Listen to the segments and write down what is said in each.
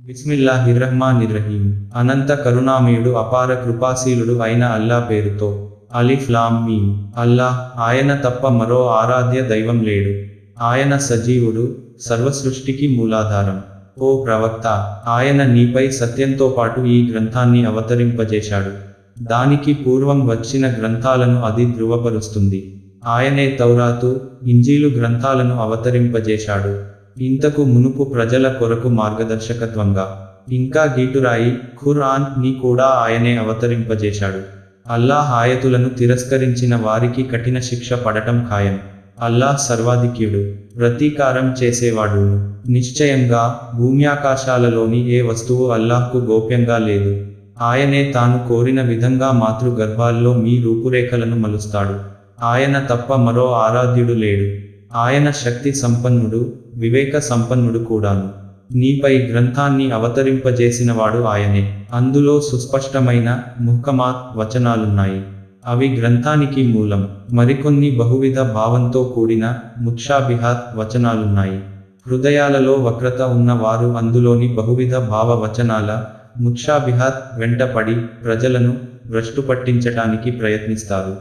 బిస్మిల్లాహిర్రహ్మానిర్రహీం అనంత కరుణామయుడు అపార కృపాశీలుడు అయిన అల్లా పేరుతో అలిఫ్ లాం మీం అల్లాహ్ ఆయన తప్ప మరో ఆరాధ్య దైవం లేడు ఆయన సజీవుడు సర్వసృష్టికి మూలాధారం ఓ ప్రవక్త ఆయన నీపై సత్యంతో పాటు ఈ గ్రంథాన్ని అవతరింపజేశాడు దానికి పూర్వం వచ్చిన గ్రంథాలను అది ధృవపరుస్తుంది ఆయనే తౌరాతు ఇంజీలు గ్రంథాలను అవతరింపజేశాడు ఇంతకు మునుపు ప్రజల కొరకు మార్గదర్శకత్వంగా ఇంకా గీటురాయి ఖురాన్ ని కూడా ఆయనే అవతరింపజేశాడు అల్లాహ్ ఆయతులను తిరస్కరించిన వారికి కఠిన శిక్ష పడటం ఖాయం అల్లాహ్ సర్వాధిక్యుడు ప్రతీకారం చేసేవాడు నిశ్చయంగా భూమ్యాకాశాలలోని ఏ వస్తువు అల్లాహ్కు గోప్యంగా లేదు ఆయనే తాను కోరిన విధంగా మాతృగర్భాల్లో మీ రూపురేఖలను మలుస్తాడు ఆయన తప్ప మరో ఆరాధ్యుడు లేడు ఆయన శక్తి సంపన్నుడు వివేక సంపన్నుడు కూడాను నీపై గ్రంథాన్ని అవతరింపజేసినవాడు ఆయనే అందులో సుస్పష్టమైన ముహ్కమాత్ వచనాలున్నాయి అవి గ్రంథానికి మూలం మరికొన్ని బహువిధ భావంతో కూడిన ముక్షాబిహాత్ వచనాలున్నాయి హృదయాలలో వక్రత ఉన్న వారు అందులోని బహువిధ భావ వచనాల ముక్షాబిహాత్ వెంటపడి ప్రజలను భ్రష్టు పట్టించటానికి ప్రయత్నిస్తారు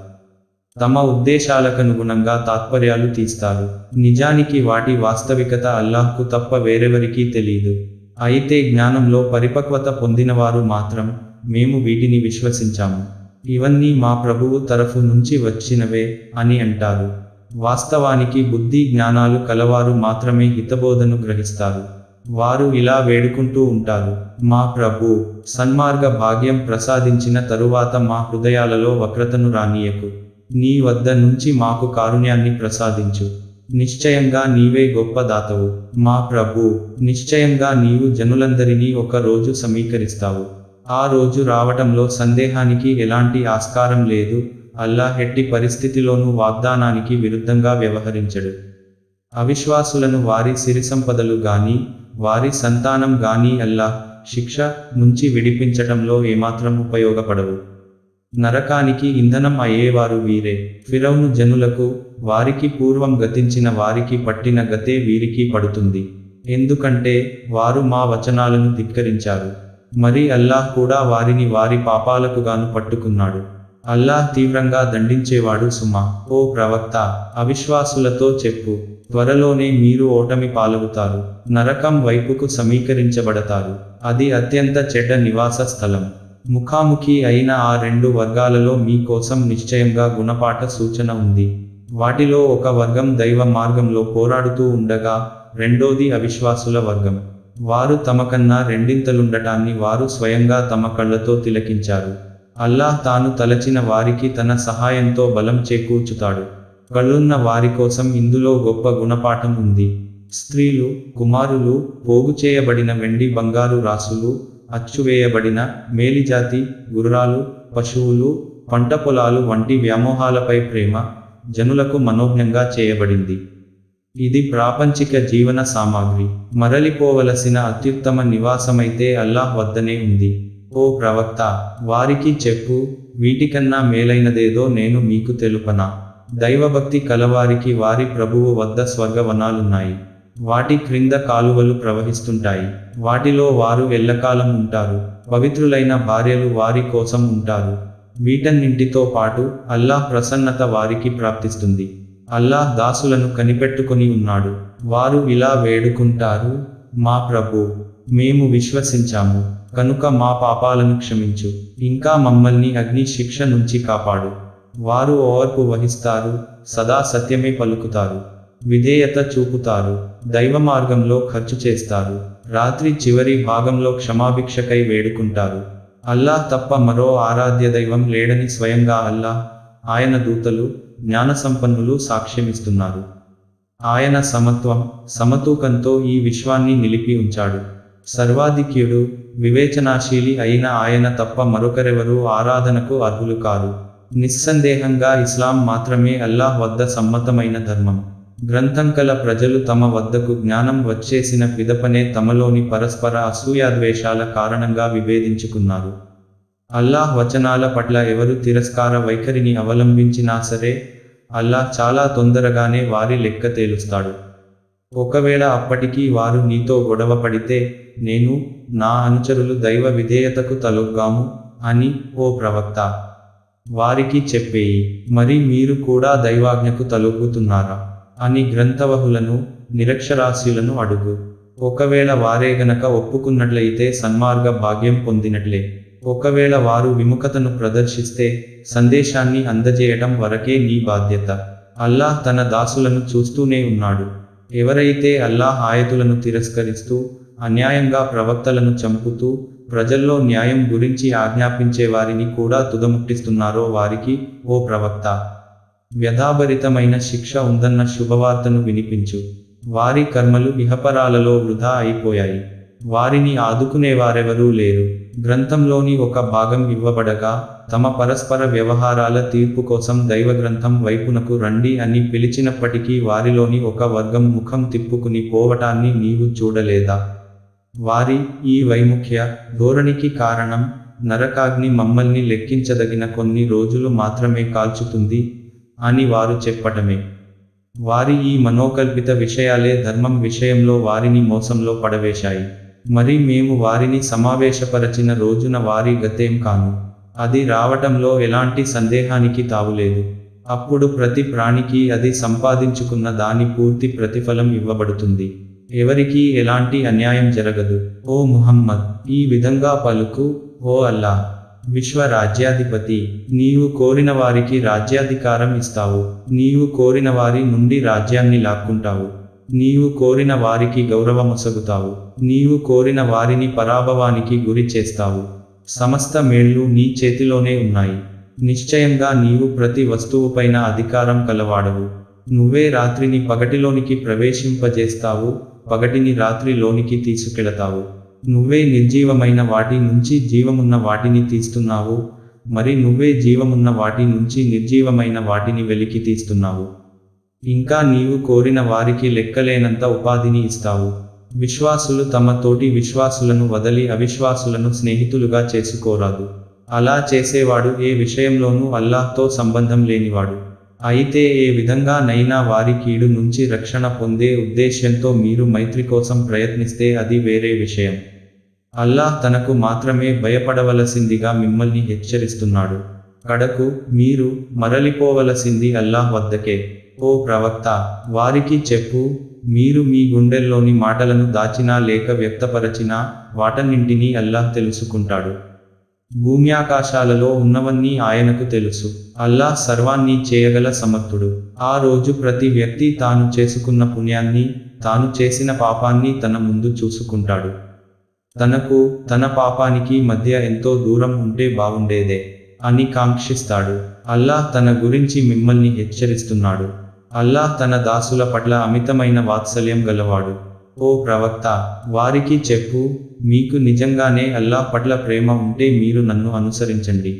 తమ ఉద్దేశాలకనుగుణంగా తాత్పర్యాలు తీస్తారు నిజానికి వాటి వాస్తవికత అల్లాహ్కు తప్ప వేరెవరికీ తెలీదు అయితే జ్ఞానంలో పరిపక్వత పొందినవారు మాత్రం మేము వీటిని విశ్వసించాము ఇవన్నీ మా ప్రభువు తరఫు నుంచి వచ్చినవే అని అంటారు వాస్తవానికి బుద్ధి జ్ఞానాలు కలవారు మాత్రమే హితబోధను గ్రహిస్తారు వారు ఇలా వేడుకుంటూ ఉంటారు మా ప్రభు సన్మార్గ భాగ్యం ప్రసాదించిన తరువాత మా హృదయాలలో వక్రతను రానియకు నీ వద్ద నుంచి మాకు కారుణ్యాన్ని ప్రసాదించు నిశ్చయంగా నీవే గొప్ప దాతవు మా ప్రభు నిశ్చయంగా నీవు జనులందరినీ ఒక రోజు సమీకరిస్తావు ఆ రోజు రావటంలో సందేహానికి ఎలాంటి ఆస్కారం లేదు అల్లాహ్ ఎట్టి పరిస్థితిలోనూ వాగ్దానానికి విరుద్ధంగా వ్యవహరించడు అవిశ్వాసులను వారి సిరి సంపదలు గాని వారి సంతానం గాని అల్లాహ్ శిక్ష నుంచి విడిపించటంలో ఏమాత్రం ఉపయోగపడవు నరకానికి ఇంధనం అయ్యేవారు వీరే ఫిరౌను జనులకు వారికి పూర్వం గతించిన వారికి పట్టిన గతే వీరికి పడుతుంది ఎందుకంటే వారు మా వచనాలను ధిక్కరించారు మరి అల్లాహ్ కూడా వారిని వారి పాపాలకుగాను పట్టుకున్నాడు అల్లాహ్ తీవ్రంగా దండించేవాడు సుమా ఓ ప్రవక్త అవిశ్వాసులతో చెప్పు త్వరలోనే మీరు ఓటమి పాలవుతారు నరకం వైపుకు సమీకరించబడతారు అది అత్యంత చెడ్డ నివాస స్థలం ముఖాముఖి అయిన ఆ రెండు వర్గాలలో మీ కోసం నిశ్చయంగా గుణపాఠ సూచన ఉంది వాటిలో ఒక వర్గం దైవ మార్గంలో పోరాడుతూ ఉండగా రెండోది అవిశ్వాసుల వర్గం వారు తమకన్నా రెండింతలుండటాన్ని వారు స్వయంగా తమ కళ్ళతో తిలకించారు అల్లాహ్ తాను తలచిన వారికి తన సహాయంతో బలం చేకూర్చుతాడు కళ్ళున్న వారి కోసం ఇందులో గొప్ప గుణపాఠం ఉంది స్త్రీలు కుమారులు పోగు చేయబడిన వెండి బంగారు రాసులు అచ్చువేయబడిన మేలిజాతి గుర్రాలు పశువులు పంట పొలాలు వంటి వ్యామోహాలపై ప్రేమ జనులకు మనోజ్ఞంగా చేయబడింది ఇది ప్రాపంచిక జీవన సామాగ్రి మరలిపోవలసిన అత్యుత్తమ నివాసమైతే అల్లాహ్ వద్దనే ఉంది ఓ ప్రవక్త వారికి చెప్పు వీటికన్నా మేలైనదేదో నేను మీకు తెలుపనా దైవభక్తి కలవారికి వారి ప్రభువు వద్ద స్వర్గవనాలున్నాయి వాటి క్రింద కాలువలు ప్రవహిస్తుంటాయి వాటిలో వారు ఎల్లకాలం ఉంటారు పవిత్రులైన భార్యలు వారి కోసం ఉంటారు వీటన్నింటితో పాటు అల్లాహ్ ప్రసన్నత వారికి ప్రాప్తిస్తుంది అల్లాహ్ దాసులను కనిపెట్టుకొని ఉన్నాడు వారు ఇలా వేడుకుంటారు మా ప్రభు మేము విశ్వసించాము కనుక మా పాపాలను క్షమించు ఇంకా మమ్మల్ని అగ్ని శిక్ష నుంచి కాపాడు వారు ఓర్పు వహిస్తారు సదా సత్యమే పలుకుతారు విధేయత చూపుతారు దైవ మార్గంలో ఖర్చు చేస్తారు రాత్రి చివరి భాగంలో క్షమాభిక్షకై వేడుకుంటారు అల్లాహ్ తప్ప మరో ఆరాధ్య దైవం లేడని స్వయంగా అల్లాహ్ ఆయన దూతలు జ్ఞానసంపన్నులు సాక్ష్యమిస్తున్నారు ఆయన సమత్వం సమతూకంతో ఈ విశ్వాన్ని నిలిపి ఉంచాడు సర్వాధిక్యుడు వివేచనాశీలి అయిన ఆయన తప్ప మరొకరెవరూ ఆరాధనకు అర్హులు కారు నిస్సందేహంగా ఇస్లాం మాత్రమే అల్లాహ్ వద్ద సమ్మతమైన ధర్మం గ్రంథం కల ప్రజలు తమ వద్దకు జ్ఞానం వచ్చేసిన పిదపనే తమలోని పరస్పర అసూయాద్వేషాల కారణంగా విభేదించుకున్నారు అల్లాహ్ వచనాల పట్ల ఎవరు తిరస్కార వైఖరిని అవలంబించినా సరే అల్లాహ్ చాలా తొందరగానే వారి లెక్క తేలుస్తాడు ఒకవేళ అప్పటికీ వారు నీతో గొడవ పడితే నేను నా అనుచరులు దైవ విధేయతకు తలొగ్గాము అని ఓ ప్రవక్త వారికి చెప్పేయి మరి మీరు కూడా దైవాజ్ఞకు తలొగ్గుతున్నారా అని గ్రంథవహులను నిరక్షరాస్యులను అడుగు ఒకవేళ వారే గనక ఒప్పుకున్నట్లయితే సన్మార్గ భాగ్యం పొందినట్లే ఒకవేళ వారు విముఖతను ప్రదర్శిస్తే సందేశాన్ని అందజేయటం వరకే నీ బాధ్యత అల్లాహ్ తన దాసులను చూస్తూనే ఉన్నాడు ఎవరైతే అల్లాహ్ ఆయతులను తిరస్కరిస్తూ అన్యాయంగా ప్రవక్తలను చంపుతూ ప్రజల్లో న్యాయం గురించి ఆజ్ఞాపించే వారిని కూడా తుదముట్టిస్తున్నారో వారికి ఓ ప్రవక్త వ్యధాభరితమైన శిక్ష ఉందన్న శుభవార్తను వినిపించు వారి కర్మలు ఇహపరాలలో వృధా అయిపోయాయి వారిని ఆదుకునేవారెవరూ లేరు గ్రంథంలోని ఒక భాగం ఇవ్వబడగా తమ పరస్పర వ్యవహారాల తీర్పు కోసం దైవగ్రంథం వైపునకు రండి అని పిలిచినప్పటికీ వారిలోని ఒక వర్గం ముఖం తిప్పుకుని పోవటాన్ని నీవు చూడలేదా వారి ఈ వైముఖ్య ధోరణికి కారణం నరకాగ్ని మమ్మల్ని లెక్కించదగిన కొన్ని రోజులు మాత్రమే కాల్చుతుంది అని వారు చెప్పటమే వారి ఈ మనోకల్పిత విషయాలే ధర్మం విషయంలో వారిని మోసంలో పడవేశాయి మరి మేము వారిని సమావేశపరచిన రోజున వారి గతేం కాను అది రావటంలో ఎలాంటి సందేహానికి తావులేదు అప్పుడు ప్రతి ప్రాణికి అది సంపాదించుకున్న దాని పూర్తి ప్రతిఫలం ఇవ్వబడుతుంది ఎవరికీ ఎలాంటి అన్యాయం జరగదు ఓ ముహమ్మద్ ఈ విధంగా పలుకు ఓ అల్లా విశ్వ రాజ్యాధిపతి నీవు కోరిన వారికి రాజ్యాధికారం ఇస్తావు నీవు కోరిన వారి నుండి రాజ్యాన్ని లాక్కుంటావు నీవు కోరిన వారికి గౌరవమొసగుతావు నీవు కోరిన వారిని పరాభవానికి గురి చేస్తావు సమస్త మేళ్ళు నీ చేతిలోనే ఉన్నాయి నిశ్చయంగా నీవు ప్రతి వస్తువుపైన అధికారం కలవాడవు నువ్వే రాత్రిని పగటిలోనికి ప్రవేశింపజేస్తావు పగటిని రాత్రిలోనికి తీసుకెళతావు నువ్వే నిర్జీవమైన వాటి నుంచి జీవమున్న వాటిని తీస్తున్నావు మరి నువ్వే జీవమున్న వాటి నుంచి నిర్జీవమైన వాటిని వెలికి తీస్తున్నావు ఇంకా నీవు కోరిన వారికి లెక్కలేనంత ఉపాధిని ఇస్తావు విశ్వాసులు తమ తోటి విశ్వాసులను వదలి అవిశ్వాసులను స్నేహితులుగా చేసుకోరాదు అలా చేసేవాడు ఏ విషయంలోనూ అల్లాహ్తో సంబంధం లేనివాడు అయితే ఏ విధంగానైనా వారి కీడు నుంచి రక్షణ పొందే ఉద్దేశ్యంతో మీరు మైత్రి కోసం ప్రయత్నిస్తే అది వేరే విషయం అల్లాహ్ తనకు మాత్రమే భయపడవలసిందిగా మిమ్మల్ని హెచ్చరిస్తున్నాడు కడకు మీరు మరలిపోవలసింది అల్లాహ్ వద్దకే ఓ ప్రవక్త వారికి చెప్పు మీరు మీ గుండెల్లోని మాటలను దాచినా లేక వ్యక్తపరచినా వాటన్నింటినీ అల్లాహ్ తెలుసుకుంటాడు భూమ్యాకాశాలలో ఉన్నవన్నీ ఆయనకు తెలుసు అల్లాహ్ సర్వాన్ని చేయగల సమర్థుడు ఆ రోజు ప్రతి వ్యక్తి తాను చేసుకున్న పుణ్యాన్ని తాను చేసిన పాపాన్ని తన ముందు చూసుకుంటాడు తనకు తన పాపానికి మధ్య ఎంతో దూరం ఉంటే బాగుండేదే అని కాంక్షిస్తాడు అల్లాహ్ తన గురించి మిమ్మల్ని హెచ్చరిస్తున్నాడు అల్లాహ్ తన దాసుల పట్ల అమితమైన వాత్సల్యం గలవాడు ఓ ప్రవక్త వారికి చెప్పు మీకు నిజంగానే అల్లాహ్ పట్ల ప్రేమ ఉంటే మీరు నన్ను అనుసరించండి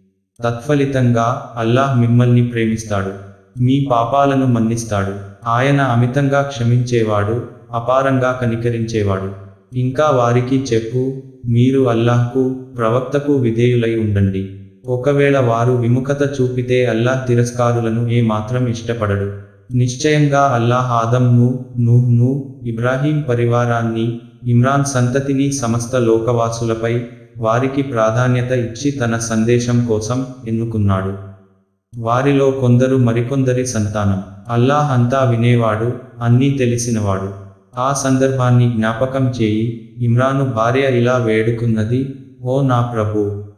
తత్ఫలితంగా అల్లాహ్ మిమ్మల్ని ప్రేమిస్తాడు మీ పాపాలను మన్నిస్తాడు ఆయన అమితంగా క్షమించేవాడు అపారంగా కనికరించేవాడు ఇంకా వారికి చెప్పు మీరు అల్లాహ్కు ప్రవక్తకు విధేయులై ఉండండి ఒకవేళ వారు విముఖత చూపితే అల్లాహ్ తిరస్కారులను ఏ మాత్రం ఇష్టపడడు నిశ్చయంగా అల్లాహ్ ఆదంను నూహ్ను ఇబ్రాహీం పరివారాన్ని ఇమ్రాన్ సంతతిని సమస్త లోకవాసులపై వారికి ప్రాధాన్యత ఇచ్చి తన సందేశం కోసం ఎన్నుకున్నాడు వారిలో కొందరు మరికొందరి సంతానం అల్లాహ్ అంతా వినేవాడు అన్నీ తెలిసినవాడు ఆ సందర్భాన్ని జ్ఞాపకం చేయి ఇమ్రాను భార్య ఇలా వేడుకున్నది ఓ నా ప్రభు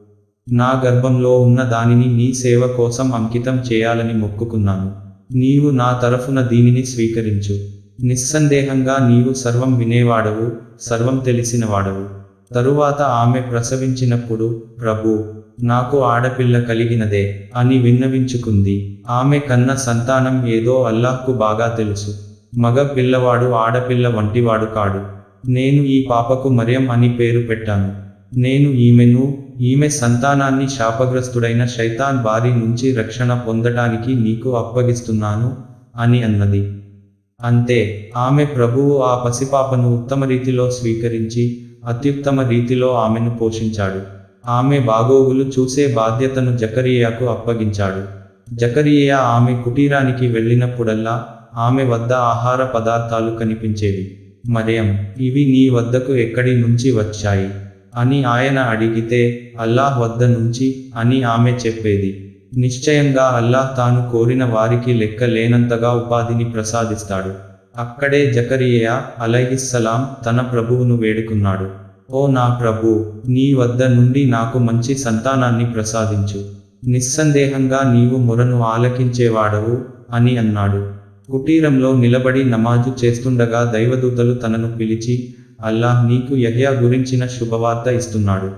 నా గర్భంలో ఉన్న దానిని నీ సేవ కోసం అంకితం చేయాలని మొక్కుకున్నాను నీవు నా తరఫున దీనిని స్వీకరించు నిస్సందేహంగా నీవు సర్వం వినేవాడవు సర్వం తెలిసినవాడవు తరువాత ఆమె ప్రసవించినప్పుడు ప్రభు నాకు ఆడపిల్ల కలిగినదే అని విన్నవించుకుంది ఆమె కన్న సంతానం ఏదో అల్లాహ్కు బాగా తెలుసు మగ పిల్లవాడు ఆడపిల్ల వంటివాడు కాడు నేను ఈ పాపకు మరియం అని పేరు పెట్టాను నేను ఈమెను ఈమె సంతానాన్ని శాపగ్రస్తుడైన శైతాన్ బారి నుంచి రక్షణ పొందటానికి నీకు అప్పగిస్తున్నాను అని అన్నది అంతే ఆమె ప్రభువు ఆ పసిపాపను ఉత్తమ రీతిలో స్వీకరించి అత్యుత్తమ రీతిలో ఆమెను పోషించాడు ఆమె బాగోగులు చూసే బాధ్యతను జకరియాకు అప్పగించాడు జకరియా ఆమె కుటీరానికి వెళ్ళినప్పుడల్లా ఆమె వద్ద ఆహార పదార్థాలు కనిపించేవి మరియం ఇవి నీ వద్దకు ఎక్కడి నుంచి వచ్చాయి అని ఆయన అడిగితే అల్లాహ్ వద్ద నుంచి అని ఆమె చెప్పేది నిశ్చయంగా అల్లాహ్ తాను కోరిన వారికి లెక్క లేనంతగా ఉపాధిని ప్రసాదిస్తాడు అక్కడే జకరియా అలైహిస్సలాం తన ప్రభువును వేడుకున్నాడు ఓ నా ప్రభు నీ వద్ద నుండి నాకు మంచి సంతానాన్ని ప్రసాదించు నిస్సందేహంగా నీవు మొరను ఆలకించేవాడవు అని అన్నాడు కుటీరంలో నిలబడి నమాజు చేస్తుండగా దైవదూతలు తనను పిలిచి అల్లాహ్ నీకు యహ్యా గురించిన శుభవార్త ఇస్తున్నాడు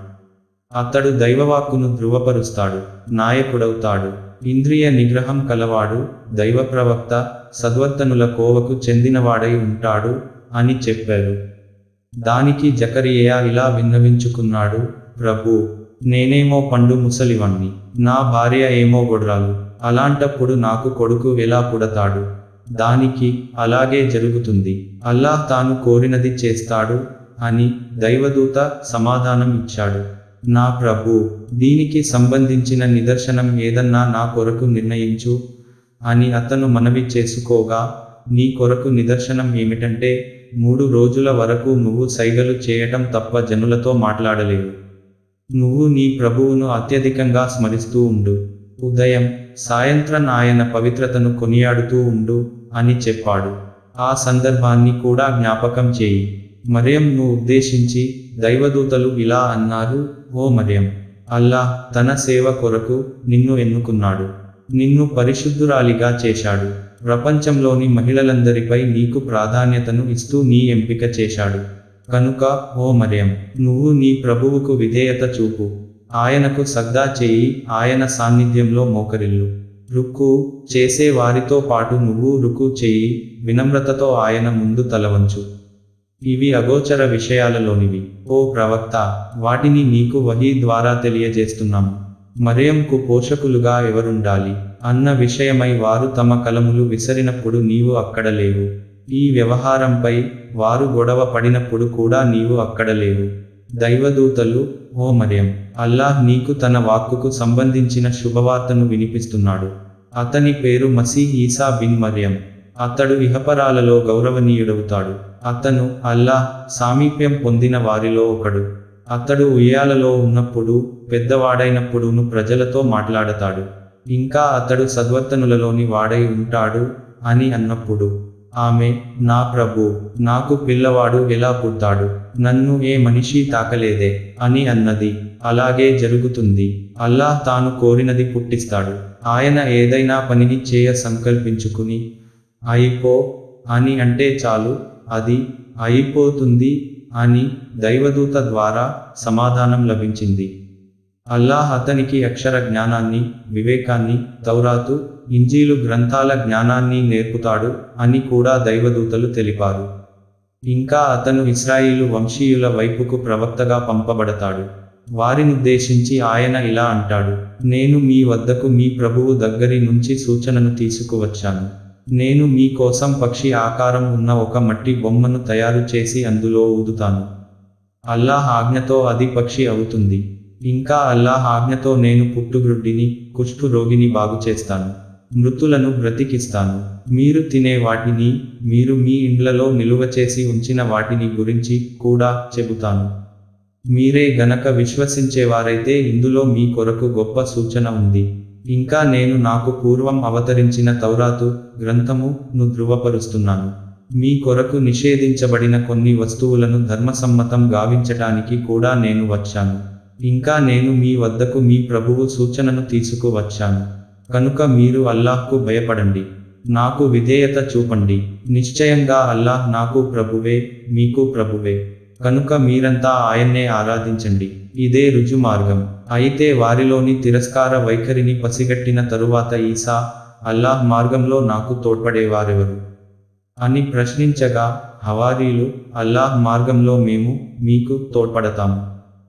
అతడు దైవవాక్కును ధృవపరుస్తాడు నాయకుడవుతాడు ఇంద్రియ నిగ్రహం కలవాడు దైవ ప్రవక్త సద్వర్తనుల కోవకు చెందినవాడై ఉంటాడు అని చెప్పారు దానికి జకరియా ఇలా విన్నవించుకున్నాడు ప్రభు నేనేమో పండు ముసలివణ్ణి నా భార్య ఏమో గొడ్రాలు అలాంటప్పుడు నాకు కొడుకు ఎలా పుడతాడు దానికి అలాగే జరుగుతుంది అల్లాహ్ తాను కోరినది చేస్తాడు అని దైవదూత సమాధానం ఇచ్చాడు నా ప్రభు దీనికి సంబంధించిన నిదర్శనం ఏదన్నా నా కొరకు నిర్ణయించు అని అతను మనవి చేసుకోగా నీ కొరకు నిదర్శనం ఏమిటంటే మూడు రోజుల వరకు నువ్వు సైగలు చేయటం తప్ప జనులతో మాట్లాడలేవు నువ్వు నీ ప్రభువును అత్యధికంగా స్మరిస్తూ ఉండు ఉదయం సాయంత్రం ఆయన పవిత్రతను కొనియాడుతూ ఉండు అని చెప్పాడు ఆ సందర్భాన్ని కూడా జ్ఞాపకం చేయి మరియంను ఉద్దేశించి దైవదూతలు ఇలా అన్నారు ఓ మరియం అల్లాహ్ తన సేవ కొరకు నిన్ను ఎన్నుకున్నాడు నిన్ను పరిశుద్ధురాలిగా చేశాడు ప్రపంచంలోని మహిళలందరిపై నీకు ప్రాధాన్యతను ఇస్తూ నీ ఎంపిక చేశాడు కనుక ఓ మరియం నువ్వు నీ ప్రభువుకు విధేయత చూపు ఆయనకు సగ్దా చేయి ఆయన సాన్నిధ్యంలో మోకరిల్లు రుక్కు చేసే వారితో పాటు నువ్వు రుకు చేయి వినమ్రతతో ఆయన ముందు తలవంచు ఇవి అగోచర విషయాలలోనివి ఓ ప్రవక్త వాటిని నీకు వహీ ద్వారా తెలియజేస్తున్నాము మరియంకు పోషకులుగా ఎవరుండాలి అన్న విషయమై వారు తమ కలములు విసరినప్పుడు నీవు అక్కడ లేవు ఈ వ్యవహారంపై వారు గొడవ పడినప్పుడు కూడా నీవు అక్కడ లేవు దైవదూతలు ఓ మరియం అల్లాహ్ నీకు తన వాక్కుకు సంబంధించిన శుభవార్తను వినిపిస్తున్నాడు అతని పేరు మసీహ్ ఈసా బిన్ మరియం అతడు ఇహపరాలలో గౌరవనీయుడవుతాడు అతను అల్లాహ్ సామీప్యం పొందిన వారిలో ఒకడు అతడు ఉయ్యాలలో ఉన్నప్పుడు పెద్దవాడైనప్పుడును ప్రజలతో మాట్లాడతాడు ఇంకా అతడు సద్వర్తనులలోని వాడై ఉంటాడు అని అన్నప్పుడు ఆమె నా ప్రభు నాకు పిల్లవాడు ఎలా పుట్టాడు నన్ను ఏ మనిషి తాకలేదే అని అన్నది అలాగే జరుగుతుంది అల్లాహ్ తాను కోరినది పుట్టిస్తాడు ఆయన ఏదైనా పనిని చేయ సంకల్పించుకుని అయిపో అని అంటే చాలు అది అయిపోతుంది అని దైవదూత ద్వారా సమాధానం లభించింది అల్లాహ్ అతనికి అక్షర జ్ఞానాన్ని వివేకాన్ని తౌరాతు ఇంజీలు గ్రంథాల జ్ఞానాన్ని నేర్పుతాడు అని కూడా దైవదూతలు తెలిపారు ఇంకా అతను ఇస్రాయిలు వంశీయుల వైపుకు ప్రవక్తగా పంపబడతాడు వారినుద్దేశించి ఆయన ఇలా అంటాడు నేను మీ వద్దకు మీ ప్రభువు దగ్గరి నుంచి సూచనను తీసుకువచ్చాను నేను మీ కోసం పక్షి ఆకారం ఉన్న ఒక మట్టి బొమ్మను తయారు చేసి అందులో ఊదుతాను అల్లాహ్ ఆజ్ఞతో అది పక్షి అవుతుంది ఇంకా అల్లాహ్ ఆజ్ఞతో నేను పుట్టుగ్రుడ్డిని కుష్ఠు రోగిని బాగు చేస్తాను మృతులను బ్రతికిస్తాను మీరు తినే వాటిని మీరు మీ ఇండ్లలో నిలువ చేసి ఉంచిన వాటిని గురించి కూడా చెబుతాను మీరే గనక విశ్వసించేవారైతే ఇందులో మీ కొరకు గొప్ప సూచన ఉంది ఇంకా నేను నాకు పూర్వం అవతరించిన తౌరాతు గ్రంథము ను ధృవపరుస్తున్నాను మీ కొరకు నిషేధించబడిన కొన్ని వస్తువులను ధర్మసమ్మతం గావించటానికి కూడా నేను వచ్చాను ఇంకా నేను మీ వద్దకు మీ ప్రభువు సూచనను తీసుకువచ్చాను కనుక మీరు అల్లాహ్కు భయపడండి నాకు విధేయత చూపండి నిశ్చయంగా అల్లాహ్ నాకు ప్రభువే మీకు ప్రభువే కనుక మీరంతా ఆయన్నే ఆరాధించండి ఇదే రుజు మార్గం అయితే వారిలోని తిరస్కార వైఖరిని పసిగట్టిన తరువాత ఈసా అల్లాహ్ మార్గంలో నాకు తోడ్పడేవారెవరు అని ప్రశ్నించగా హవారీలు అల్లాహ్ మార్గంలో మేము మీకు తోడ్పడతాము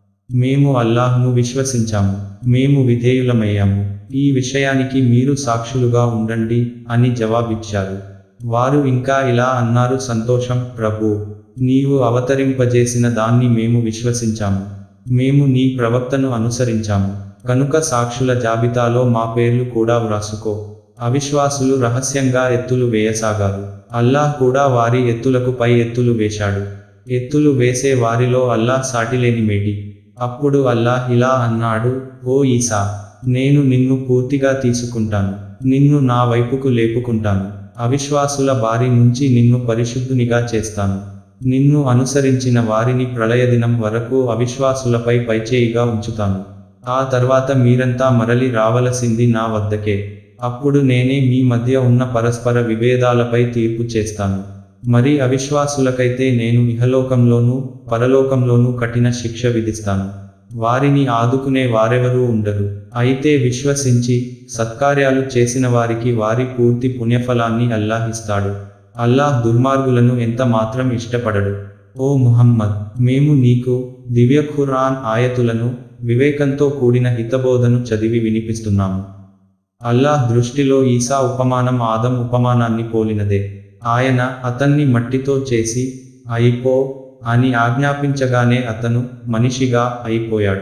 మేము అల్లాహ్ను విశ్వసించాము మేము విధేయులమయ్యాము ఈ విషయానికి మీరు సాక్షులుగా ఉండండి అని జవాబిచ్చారు వారు ఇంకా ఇలా అన్నారు సంతోషం ప్రభు నీవు అవతరింపజేసిన దాన్ని మేము విశ్వసించాము మేము నీ ప్రవక్తను అనుసరించాము కనుక సాక్షుల జాబితాలో మా పేర్లు కూడా వ్రాసుకో అవిశ్వాసులు రహస్యంగా ఎత్తులు వేయసాగారు అల్లాహ్ కూడా వారి ఎత్తులకు పై ఎత్తులు వేశాడు ఎత్తులు వేసే వారిలో అల్లాహ్ సాటిలేని మేటి అప్పుడు అల్లాహ్ ఇలా అన్నాడు ఓ ఈసా నేను నిన్ను పూర్తిగా తీసుకుంటాను నిన్ను నా వైపుకు లేపుకుంటాను అవిశ్వాసుల బారి నుంచి నిన్ను పరిశుద్ధునిగా చేస్తాను నిన్ను అనుసరించిన వారిని ప్రళయదినం వరకు అవిశ్వాసులపై పైచేయిగా ఉంచుతాను ఆ తర్వాత మీరంతా మరలి రావలసింది నా వద్దకే అప్పుడు నేనే మీ మధ్య ఉన్న పరస్పర విభేదాలపై తీర్పు చేస్తాను మరి అవిశ్వాసులకైతే నేను ఇహలోకంలోనూ పరలోకంలోనూ కఠిన శిక్ష విధిస్తాను వారిని ఆదుకునే వారెవరూ ఉండరు అయితే విశ్వసించి సత్కార్యాలు చేసిన వారికి వారి పూర్తి పుణ్యఫలాన్ని అల్లాహ్ ఇస్తాడు అల్లాహ్ దుర్మార్గులను ఎంత మాత్రం ఇష్టపడడు ఓ ముహమ్మద్ మేము నీకు దివ్య ఖురాన్ ఆయతులను వివేకంతో కూడిన హితబోధను చదివి వినిపిస్తున్నాము అల్లాహ్ దృష్టిలో ఈసా ఉపమానం ఆదం ఉపమానాన్ని పోలినదే ఆయన అతన్ని మట్టితో చేసి అయిపో అని ఆజ్ఞాపించగానే అతను మనిషిగా అయిపోయాడు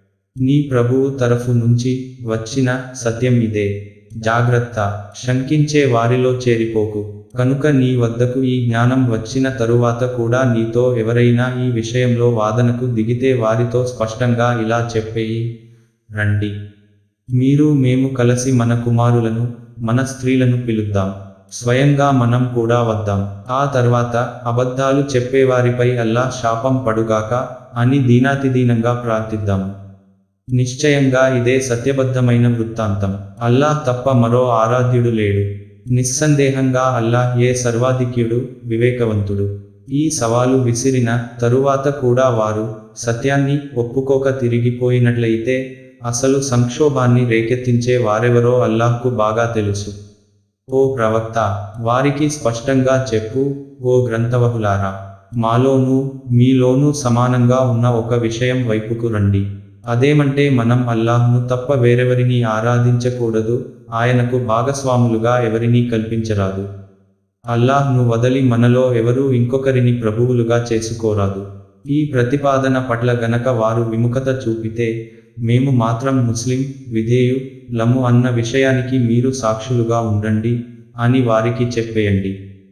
నీ ప్రభువు తరఫు నుంచి వచ్చిన సత్యం ఇదే జాగ్రత్త శంకించే వారిలో చేరిపోకు కనుక నీ వద్దకు ఈ జ్ఞానం వచ్చిన తరువాత కూడా నీతో ఎవరైనా ఈ విషయంలో వాదనకు దిగితే వారితో స్పష్టంగా ఇలా చెప్పేయి రండి మీరు మేము కలిసి మన కుమారులను మన స్త్రీలను పిలుద్దాం స్వయంగా మనం కూడా వద్దాం ఆ తర్వాత అబద్ధాలు చెప్పేవారిపై అల్లా శాపం పడుగాక అని దీనాతిదీనంగా ప్రార్థిద్దాము నిశ్చయంగా ఇదే సత్యబద్ధమైన వృత్తాంతం అల్లాహ్ తప్ప మరో ఆరాధ్యుడు లేడు నిస్సందేహంగా అల్లాహ్ ఏ సర్వాధిక్యుడు వివేకవంతుడు ఈ సవాలు విసిరిన తరువాత కూడా వారు సత్యాన్ని ఒప్పుకోక తిరిగిపోయినట్లయితే అసలు సంక్షోభాన్ని రేకెత్తించే వారెవరో అల్లాహ్కు బాగా తెలుసు ఓ ప్రవక్త వారికి స్పష్టంగా చెప్పు ఓ గ్రంథవహులారా మాలోనూ మీలోనూ సమానంగా ఉన్న ఒక విషయం వైపుకు రండి అదేమంటే మనం అల్లాహ్ను తప్ప వేరెవరిని ఆరాధించకూడదు ఆయనకు భాగస్వాములుగా ఎవరినీ కల్పించరాదు అల్లాహ్ను వదలి మనలో ఎవరూ ఇంకొకరిని ప్రభువులుగా చేసుకోరాదు ఈ ప్రతిపాదన పట్ల గనక వారు విముఖత చూపితే మేము మాత్రం ముస్లిం విధేయు లము అన్న విషయానికి మీరు సాక్షులుగా ఉండండి అని వారికి చెప్పేయండి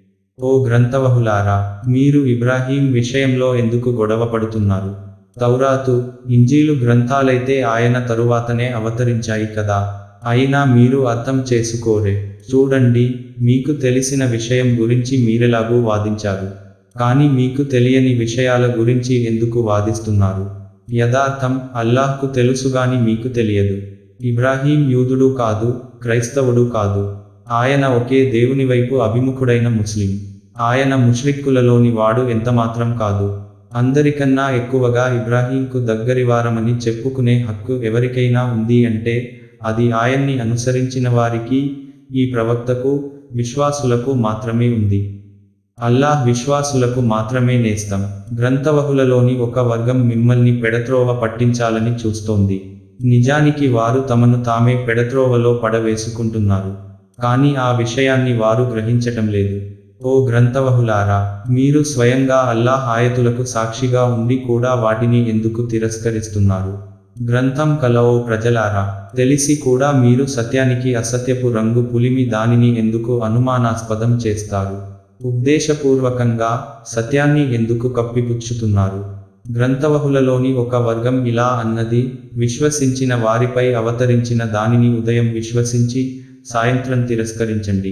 ఓ గ్రంథవహులారా మీరు ఇబ్రాహీం విషయంలో ఎందుకు గొడవ పడుతున్నారు తౌరాతు ఇంజీలు గ్రంథాలైతే ఆయన తరువాతనే అవతరించాయి కదా అయినా మీరు అర్థం చేసుకోరే చూడండి మీకు తెలిసిన విషయం గురించి మీరెలాగూ వాదించారు కానీ మీకు తెలియని విషయాల గురించి ఎందుకు వాదిస్తున్నారు యథార్థం అల్లాహ్కు తెలుసుగాని మీకు తెలియదు ఇబ్రాహీం యూదుడు కాదు క్రైస్తవుడు కాదు ఆయన ఒకే దేవుని వైపు అభిముఖుడైన ముస్లిం ఆయన ముష్రిక్కులలోని వాడు ఎంతమాత్రం కాదు అందరికన్నా ఎక్కువగా ఇబ్రాహీంకు దగ్గరివారమని చెప్పుకునే హక్కు ఎవరికైనా ఉంది అంటే అది ఆయన్ని అనుసరించిన వారికి ఈ ప్రవక్తకు విశ్వాసులకు మాత్రమే ఉంది అల్లాహ్ విశ్వాసులకు మాత్రమే నేస్తం గ్రంథవహులలోని ఒక వర్గం మిమ్మల్ని పెడత్రోవ పట్టించాలని చూస్తోంది నిజానికి వారు తమను తామే పెడత్రోవలో పడవేసుకుంటున్నారు కానీ ఆ విషయాన్ని వారు గ్రహించటం లేదు ఓ గ్రంథవహులారా మీరు స్వయంగా అల్లాహ్ ఆయతులకు సాక్షిగా ఉండి కూడా వాటిని ఎందుకు తిరస్కరిస్తున్నారు గ్రంథం కల ఓ ప్రజలారా తెలిసి కూడా మీరు సత్యానికి అసత్యపు రంగు పులిమి దానిని ఎందుకు అనుమానాస్పదం చేస్తారు ఉద్దేశపూర్వకంగా సత్యాన్ని ఎందుకు కప్పిపుచ్చుతున్నారు గ్రంథవహులలోని ఒక వర్గం ఇలా అన్నది విశ్వసించిన వారిపై అవతరించిన దానిని ఉదయం విశ్వసించి సాయంత్రం తిరస్కరించండి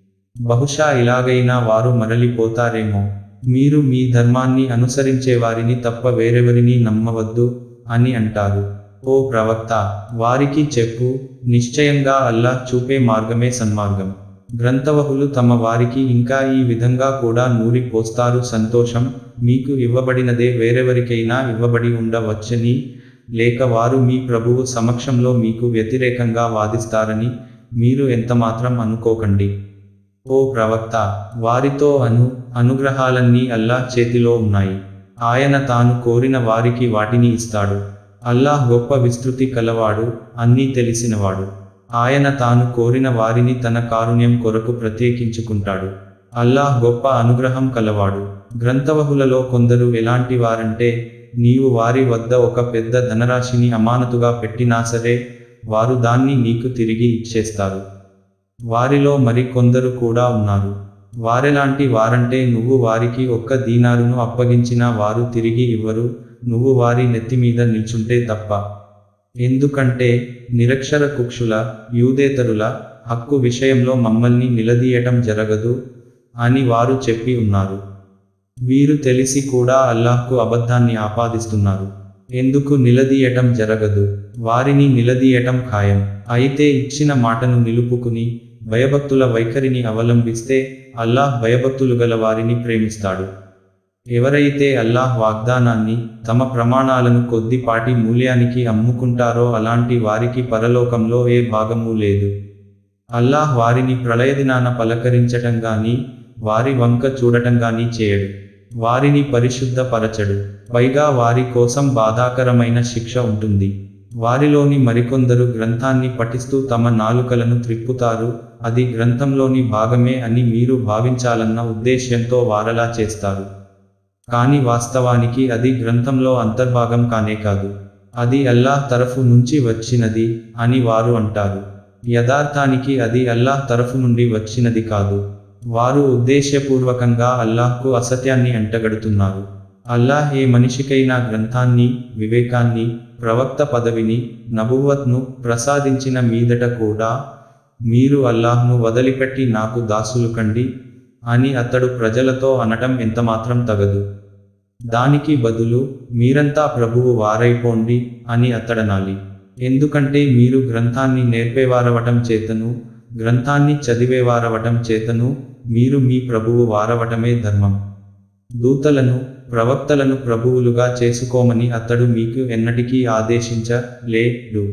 బహుశా ఇలాగైనా వారు మరలిపోతారేమో మీరు మీ ధర్మాన్ని అనుసరించే వారిని తప్ప వేరెవరిని నమ్మవద్దు అని అంటారు ఓ ప్రవక్త వారికి చెప్పు నిశ్చయంగా అల్లాహ్ చూపే మార్గమే సన్మార్గం గ్రంథవహులు తమ వారికి ఇంకా ఈ విధంగా కూడా నూరి పోస్తారు సంతోషం మీకు ఇవ్వబడినదే వేరెవరికైనా ఇవ్వబడి ఉండవచ్చని లేక వారు మీ ప్రభువు సమక్షంలో మీకు వ్యతిరేకంగా వాదిస్తారని మీరు ఎంతమాత్రం అనుకోకండి ఓ ప్రవక్త వారితో అను అనుగ్రహాలన్నీ అల్లాహ్ చేతిలో ఉన్నాయి ఆయన తాను కోరిన వారికి వాటిని ఇస్తాడు అల్లాహ్ గొప్ప విస్తృతి కలవాడు అన్నీ తెలిసినవాడు ఆయన తాను కోరిన వారిని తన కారుణ్యం కొరకు ప్రత్యేకించుకుంటాడు అల్లాహ్ గొప్ప అనుగ్రహం కలవాడు గ్రంథవహులలో కొందరు ఎలాంటి వారంటే నీవు వారి వద్ద ఒక పెద్ద ధనరాశిని అమానతుగా పెట్టినా సరే వారు దాన్ని నీకు తిరిగి ఇచ్చేస్తారు వారిలో మరి కొందరు కూడా ఉన్నారు వారెలాంటి వారంటే నువ్వు వారికి ఒక్క దీనారును అప్పగించినా వారు తిరిగి ఇవ్వరు నువ్వు వారి నెత్తిమీద నిల్చుంటే తప్ప ఎందుకంటే నిరక్షర కుక్షుల యూదేతరుల హక్కు విషయంలో మమ్మల్ని నిలదీయటం జరగదు అని వారు చెప్పి ఉన్నారు వీరు తెలిసి కూడా అల్లాహ్కు అబద్ధాన్ని ఆపాదిస్తున్నారు ఎందుకు నిలదీయటం జరగదు వారిని నిలదీయటం ఖాయం అయితే ఇచ్చిన మాటను నిలుపుకుని భయభక్తుల వైఖరిని అవలంబిస్తే అల్లాహ్ భయభక్తులు గల వారిని ప్రేమిస్తాడు ఎవరైతే అల్లాహ్ వాగ్దానాన్ని తమ ప్రమాణాలను కొద్దిపాటి మూల్యానికి అమ్ముకుంటారో అలాంటి వారికి పరలోకంలో ఏ భాగమూ లేదు అల్లాహ్ వారిని ప్రళయదినాన పలకరించటం గాని వారి వంక చూడటం గాని చేయడు వారిని పరిశుద్ధపరచడు పైగా వారి కోసం బాధాకరమైన శిక్ష ఉంటుంది వారిలోని మరికొందరు గ్రంథాన్ని పఠిస్తూ తమ నాలుకలను త్రిప్పుతారు అది గ్రంథంలోని భాగమే అని మీరు భావించాలన్న ఉద్దేశ్యంతో వారలా చేస్తారు కానీ వాస్తవానికి అది గ్రంథంలో అంతర్భాగం కానే కాదు అది అల్లాహ్ తరఫు నుంచి వచ్చినది అని వారు అంటారు యథార్థానికి అది అల్లాహ్ తరఫు నుండి వచ్చినది కాదు వారు ఉద్దేశ్యపూర్వకంగా అల్లాహ్కు అసత్యాన్ని అంటగడుతున్నారు అల్లాహ్ ఏ మనిషికైనా గ్రంథాన్ని వివేకాన్ని ప్రవక్త పదవిని నబువత్ను ప్రసాదించిన మీదట కూడా మీరు అల్లాహ్ను వదిలిపెట్టి నాకు దాసులు కండి అని అతడు ప్రజలతో అనటం ఎంతమాత్రం తగదు దానికి బదులు మీరంతా ప్రభువు వారైపోండి అని అతడనాలి ఎందుకంటే మీరు గ్రంథాన్ని నేర్పేవారవటం చేతను గ్రంథాన్ని చదివేవారవటం చేతను మీరు మీ ప్రభువు వారవటమే ధర్మం దూతలను ప్రవక్తలను ప్రభువులుగా చేసుకోమని అతడు మీకు ఎన్నటికీ ఆదేశించలేడు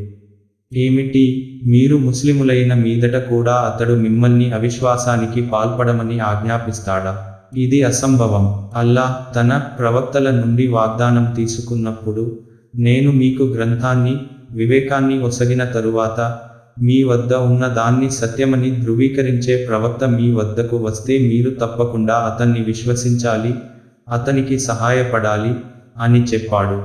ఏమిటి మీరు ముస్లిములైన మీదట కూడా అతడు మిమ్మల్ని అవిశ్వాసానికి పాల్పడమని ఆజ్ఞాపిస్తాడా ఇది అసంభవం అల్లాహ్ తన ప్రవక్తల నుండి వాగ్దానం తీసుకున్నప్పుడు నేను మీకు గ్రంథాన్ని వివేకాన్ని ఒసగిన తరువాత మీ వద్ద ఉన్న దాన్ని సత్యమని ధృవీకరించే ప్రవక్త మీ వద్దకు వస్తే మీరు తప్పకుండా అతన్ని విశ్వసించాలి అతనికి సహాయపడాలి అని చెప్పాడు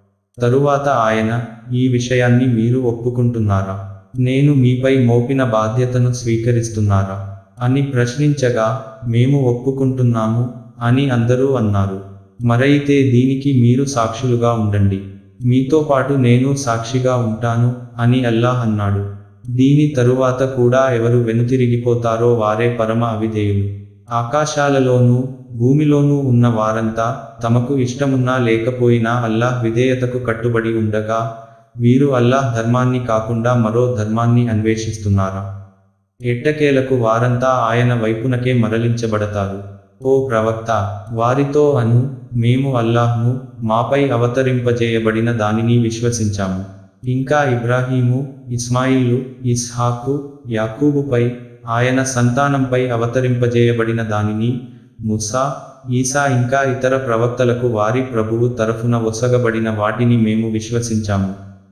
తరువాత ఆయన ఈ విషయాన్ని మీరు ఒప్పుకుంటున్నారా నేను మీపై మోపిన బాధ్యతను స్వీకరిస్తున్నారా అని ప్రశ్నించగా మేము ఒప్పుకుంటున్నాము అని అందరూ అన్నారు మరైతే దీనికి మీరు సాక్షులుగా ఉండండి మీతో పాటు నేను సాక్షిగా ఉంటాను అని అల్లాహ్ అన్నాడు దీని తరువాత కూడా ఎవరు వెనుతిరిగిపోతారో వారే పరమ అవిధేయులు ఆకాశాలలోనూ భూమిలోనూ ఉన్న వారంతా తమకు ఇష్టమున్నా లేకపోయినా అల్లాహ్ విధేయతకు కట్టుబడి ఉండగా వీరు అల్లాహ్ ధర్మాన్ని కాకుండా మరో ధర్మాన్ని అన్వేషిస్తున్నారా ఎట్టకేలకు వారంతా ఆయన వైపునకే మరలించబడతారు ఓ ప్రవక్త వారితో అను మేము అల్లాహ్ను మాపై అవతరింపజేయబడిన దానిని విశ్వసించాము ఇంకా ఇబ్రాహీము ఇస్మాయిలు ఇస్హాకు యాకూబుపై ఆయన సంతానంపై అవతరింపజేయబడిన దానిని ముసా ఈసా ఇంకా ఇతర ప్రవక్తలకు వారి ప్రభువు తరఫున ఒసగబడిన వాటిని మేము విశ్వసించాము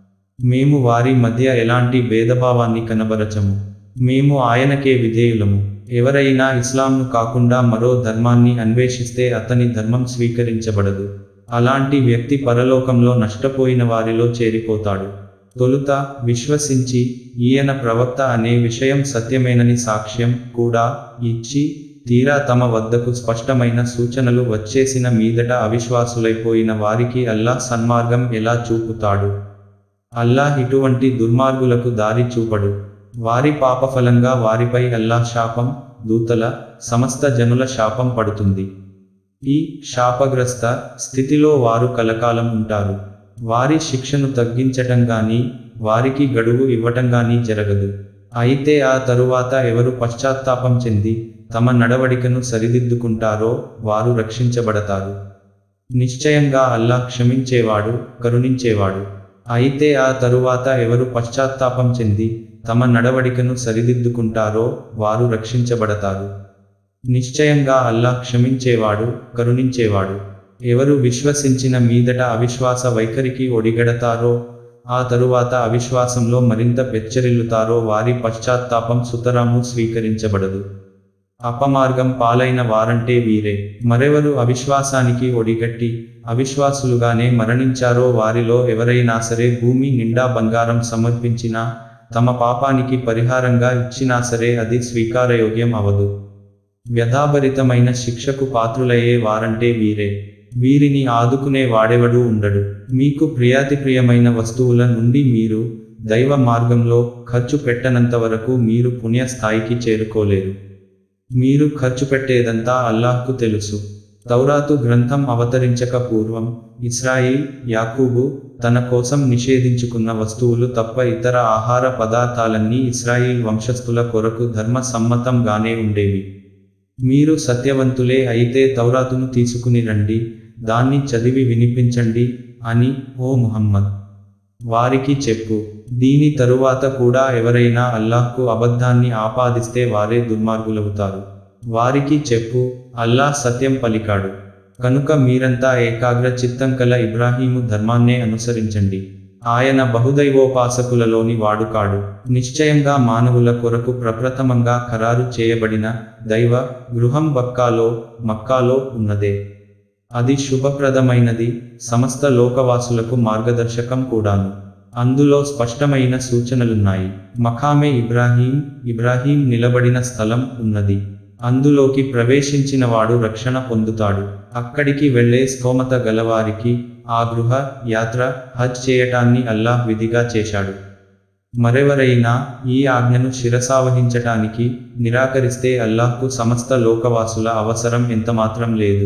మేము వారి మధ్య ఎలాంటి భేదభావాన్ని కనబరచము మేము ఆయనకే విధేయులము ఎవరైనా ఇస్లాంను కాకుండా మరో ధర్మాన్ని అన్వేషిస్తే అతని ధర్మం స్వీకరించబడదు అలాంటి వ్యక్తి పరలోకంలో నష్టపోయిన వారిలో చేరిపోతాడు తొలుత విశ్వసించి ఈయన ప్రవక్త అనే విషయం సత్యమేనని సాక్ష్యం కూడా ఇచ్చి తీరా తమ వద్దకు స్పష్టమైన సూచనలు వచ్చేసిన మీదట అవిశ్వాసులైపోయిన వారికి అల్లాహ్ సన్మార్గం ఎలా చూపుతాడు అల్లాహ్ ఇటువంటి దుర్మార్గులకు దారి చూపడు వారి పాపఫలంగా వారిపై అల్లాహ్ శాపం దూతల సమస్త జనుల శాపం పడుతుంది ఈ శాపగ్రస్త స్థితిలో వారు కలకాలం ఉంటారు వారి శిక్షను తగ్గించటం గాని వారికి గడువు ఇవ్వటం గాని జరగదు అయితే ఆ తరువాత ఎవరు పశ్చాత్తాపం చెంది తమ నడవడికను సరిదిద్దుకుంటారో వారు రక్షించబడతారు నిశ్చయంగా అల్లాహ్ క్షమించేవాడు కరుణించేవాడు అయితే ఆ తరువాత ఎవరు పశ్చాత్తాపం చెంది తమ నడవడికను సరిదిద్దుకుంటారో వారు రక్షించబడతారు నిశ్చయంగా అల్లాహ్ క్షమించేవాడు కరుణించేవాడు ఎవరు విశ్వసించిన మీదట అవిశ్వాస వైఖరికి ఒడిగడతారో ఆ తరువాత అవిశ్వాసంలో మరింత పెచ్చరిల్లుతారో వారి పశ్చాత్తాపం సుతరాము స్వీకరించబడదు అపమార్గం పాలైన వారంటే వీరే మరెవరు అవిశ్వాసానికి ఒడిగట్టి అవిశ్వాసులుగానే మరణించారో వారిలో ఎవరైనా సరే భూమి నిండా బంగారం సమర్పించినా తమ పాపానికి పరిహారంగా ఇచ్చినా సరే అది స్వీకారయోగ్యం అవదు వ్యధాభరితమైన శిక్షకు పాత్రులయ్యే వారంటే వీరే వీరిని ఆదుకునే వాడెవడూ ఉండడు మీకు ప్రియాతిప్రియమైన వస్తువుల నుండి మీరు దైవ మార్గంలో ఖర్చు పెట్టనంత వరకు మీరు పుణ్య స్థాయికి చేరుకోలేరు మీరు ఖర్చు పెట్టేదంతా అల్లాహ్కు తెలుసు తౌరాతు గ్రంథం అవతరించక పూర్వం ఇస్రాయిల్ యాకూబు తన కోసం నిషేధించుకున్న వస్తువులు తప్ప ఇతర ఆహార పదార్థాలన్నీ ఇస్రాయిల్ వంశస్థుల కొరకు ధర్మ సమ్మతంగానే ఉండేవి మీరు సత్యవంతులే అయితే తౌరాతును తీసుకుని రండి దాన్ని చదివి వినిపించండి అని ఓ ముహమ్మద్ వారికి చెప్పు దీని తరువాత కూడా ఎవరైనా అల్లాహ్కు అబద్ధాన్ని ఆపాదిస్తే వారే దుర్మార్గులవుతారు వారికి చెప్పు అల్లాహ్ సత్యం పలికాడు కనుక మీరంతా ఏకాగ్ర చిత్తం కల ఇబ్రాహీము ధర్మాన్నే అనుసరించండి ఆయన బహుదైవోపాసకులలోని వాడుకాడు నిశ్చయంగా మానవుల కొరకు ప్రప్రథమంగా ఖరారు చేయబడిన దైవ గృహం బక్కాలో మక్కాలో ఉన్నదే అది శుభప్రదమైనది సమస్త లోకవాసులకు మార్గదర్శకం కూడాను అందులో స్పష్టమైన సూచనలున్నాయి మఖామే ఇబ్రాహీం ఇబ్రాహీం నిలబడిన స్థలం ఉన్నది అందులోకి ప్రవేశించినవాడు రక్షణ పొందుతాడు అక్కడికి వెళ్లే స్తోమత గలవారికి ఆ గృహ యాత్ర హజ్ చేయటాన్ని అల్లాహ్ విధిగా చేశాడు మరెవరైనా ఈ ఆజ్ఞను శిరసావహించటానికి నిరాకరిస్తే అల్లాహ్కు సమస్త లోకవాసుల అవసరం ఎంతమాత్రం లేదు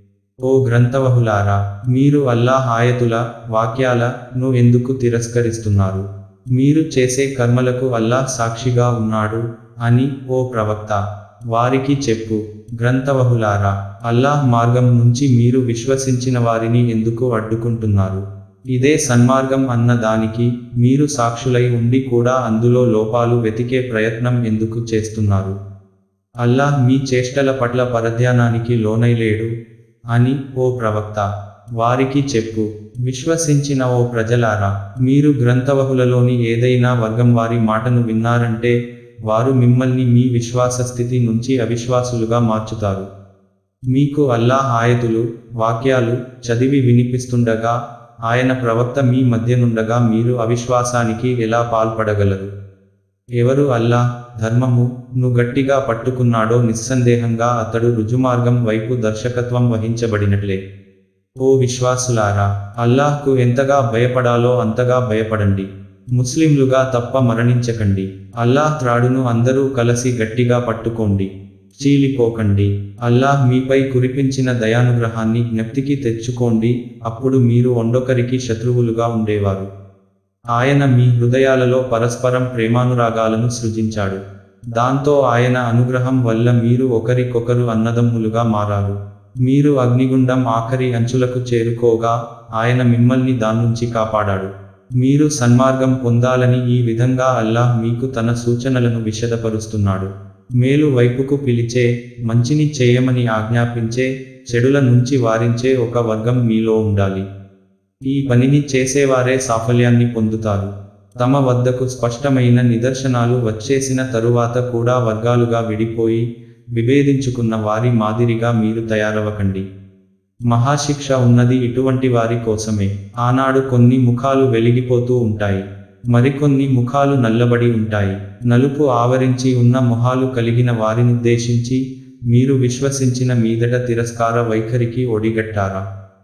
ఓ గ్రంథవహులారా మీరు అల్లాహ్ ఆయతుల వాక్యాలను ఎందుకు తిరస్కరిస్తున్నారు మీరు చేసే కర్మలకు అల్లాహ్ సాక్షిగా ఉన్నాడు అని ఓ ప్రవక్త వారికి చెప్పు గ్రంథవహులారా అల్లాహ్ మార్గం నుంచి మీరు విశ్వసించిన వారిని ఎందుకు అడ్డుకుంటున్నారు ఇదే సన్మార్గం అన్న దానికి మీరు సాక్షులై ఉండి కూడా అందులో లోపాలు వెతికే ప్రయత్నం ఎందుకు చేస్తున్నారు అల్లాహ్ మీ చేష్టల పట్ల పరధ్యానానికి లోనైలేడు అని ఓ ప్రవక్త వారికి చెప్పు విశ్వసించిన ఓ ప్రజలారా మీరు గ్రంథవహులలోని ఏదైనా వర్గం వారి మాటను విన్నారంటే వారు మిమ్మల్ని మీ విశ్వాస స్థితి నుంచి అవిశ్వాసులుగా మార్చుతారు మీకు అల్లాహ్ ఆయతులు వాక్యాలు చదివి వినిపిస్తుండగా ఆయన ప్రవక్త మీ మధ్యనుండగా మీరు అవిశ్వాసానికి ఎలా పాల్పడగలరు ఎవరు అల్లాహ్ ధర్మము ను గట్టిగా పట్టుకున్నాడో నిస్సందేహంగా అతడు రుజుమార్గం వైపు దర్శకత్వం వహించబడినట్లే ఓ విశ్వాసులారా అల్లాహ్కు ఎంతగా భయపడాలో అంతగా భయపడండి ముస్లింలుగా తప్ప మరణించకండి అల్లాహ్ త్రాడును అందరూ కలసి గట్టిగా పట్టుకోండి చీలిపోకండి అల్లాహ్ మీపై కురిపించిన దయానుగ్రహాన్ని జ్ఞప్తికి తెచ్చుకోండి అప్పుడు మీరు ఒండొకరికి శత్రువులుగా ఉండేవారు ఆయన మీ హృదయాలలో పరస్పరం ప్రేమానురాగాలను సృజించాడు దాంతో ఆయన అనుగ్రహం వల్ల మీరు ఒకరికొకరు అన్నదమ్ములుగా మారారు మీరు అగ్నిగుండం ఆఖరి అంచులకు చేరుకోగా ఆయన మిమ్మల్ని దాన్నుంచి కాపాడాడు మీరు సన్మార్గం పొందాలని ఈ విధంగా అల్లాహ్ మీకు తన సూచనలను విశదపరుస్తున్నాడు మేలు వైపుకు పిలిచే మంచిని చేయమని ఆజ్ఞాపించే చెడుల నుంచి వారించే ఒక వర్గం మీలో ఉండాలి ఈ పనిని చేసేవారే సాఫల్యాన్ని పొందుతారు తమ వద్దకు స్పష్టమైన నిదర్శనాలు వచ్చేసిన తరువాత కూడా వర్గాలుగా విడిపోయి విభేదించుకున్న వారి మాదిరిగా మీరు తయారవకండి మహాశిక్ష ఉన్నది ఇటువంటి వారి కోసమే ఆనాడు కొన్ని ముఖాలు వెలిగిపోతూ ఉంటాయి మరికొన్ని ముఖాలు నల్లబడి ఉంటాయి నలుపు ఆవరించి ఉన్న మొహాలు కలిగిన వారినుద్దేశించి మీరు విశ్వసించిన మీదట తిరస్కార వైఖరికి ఒడిగట్టారా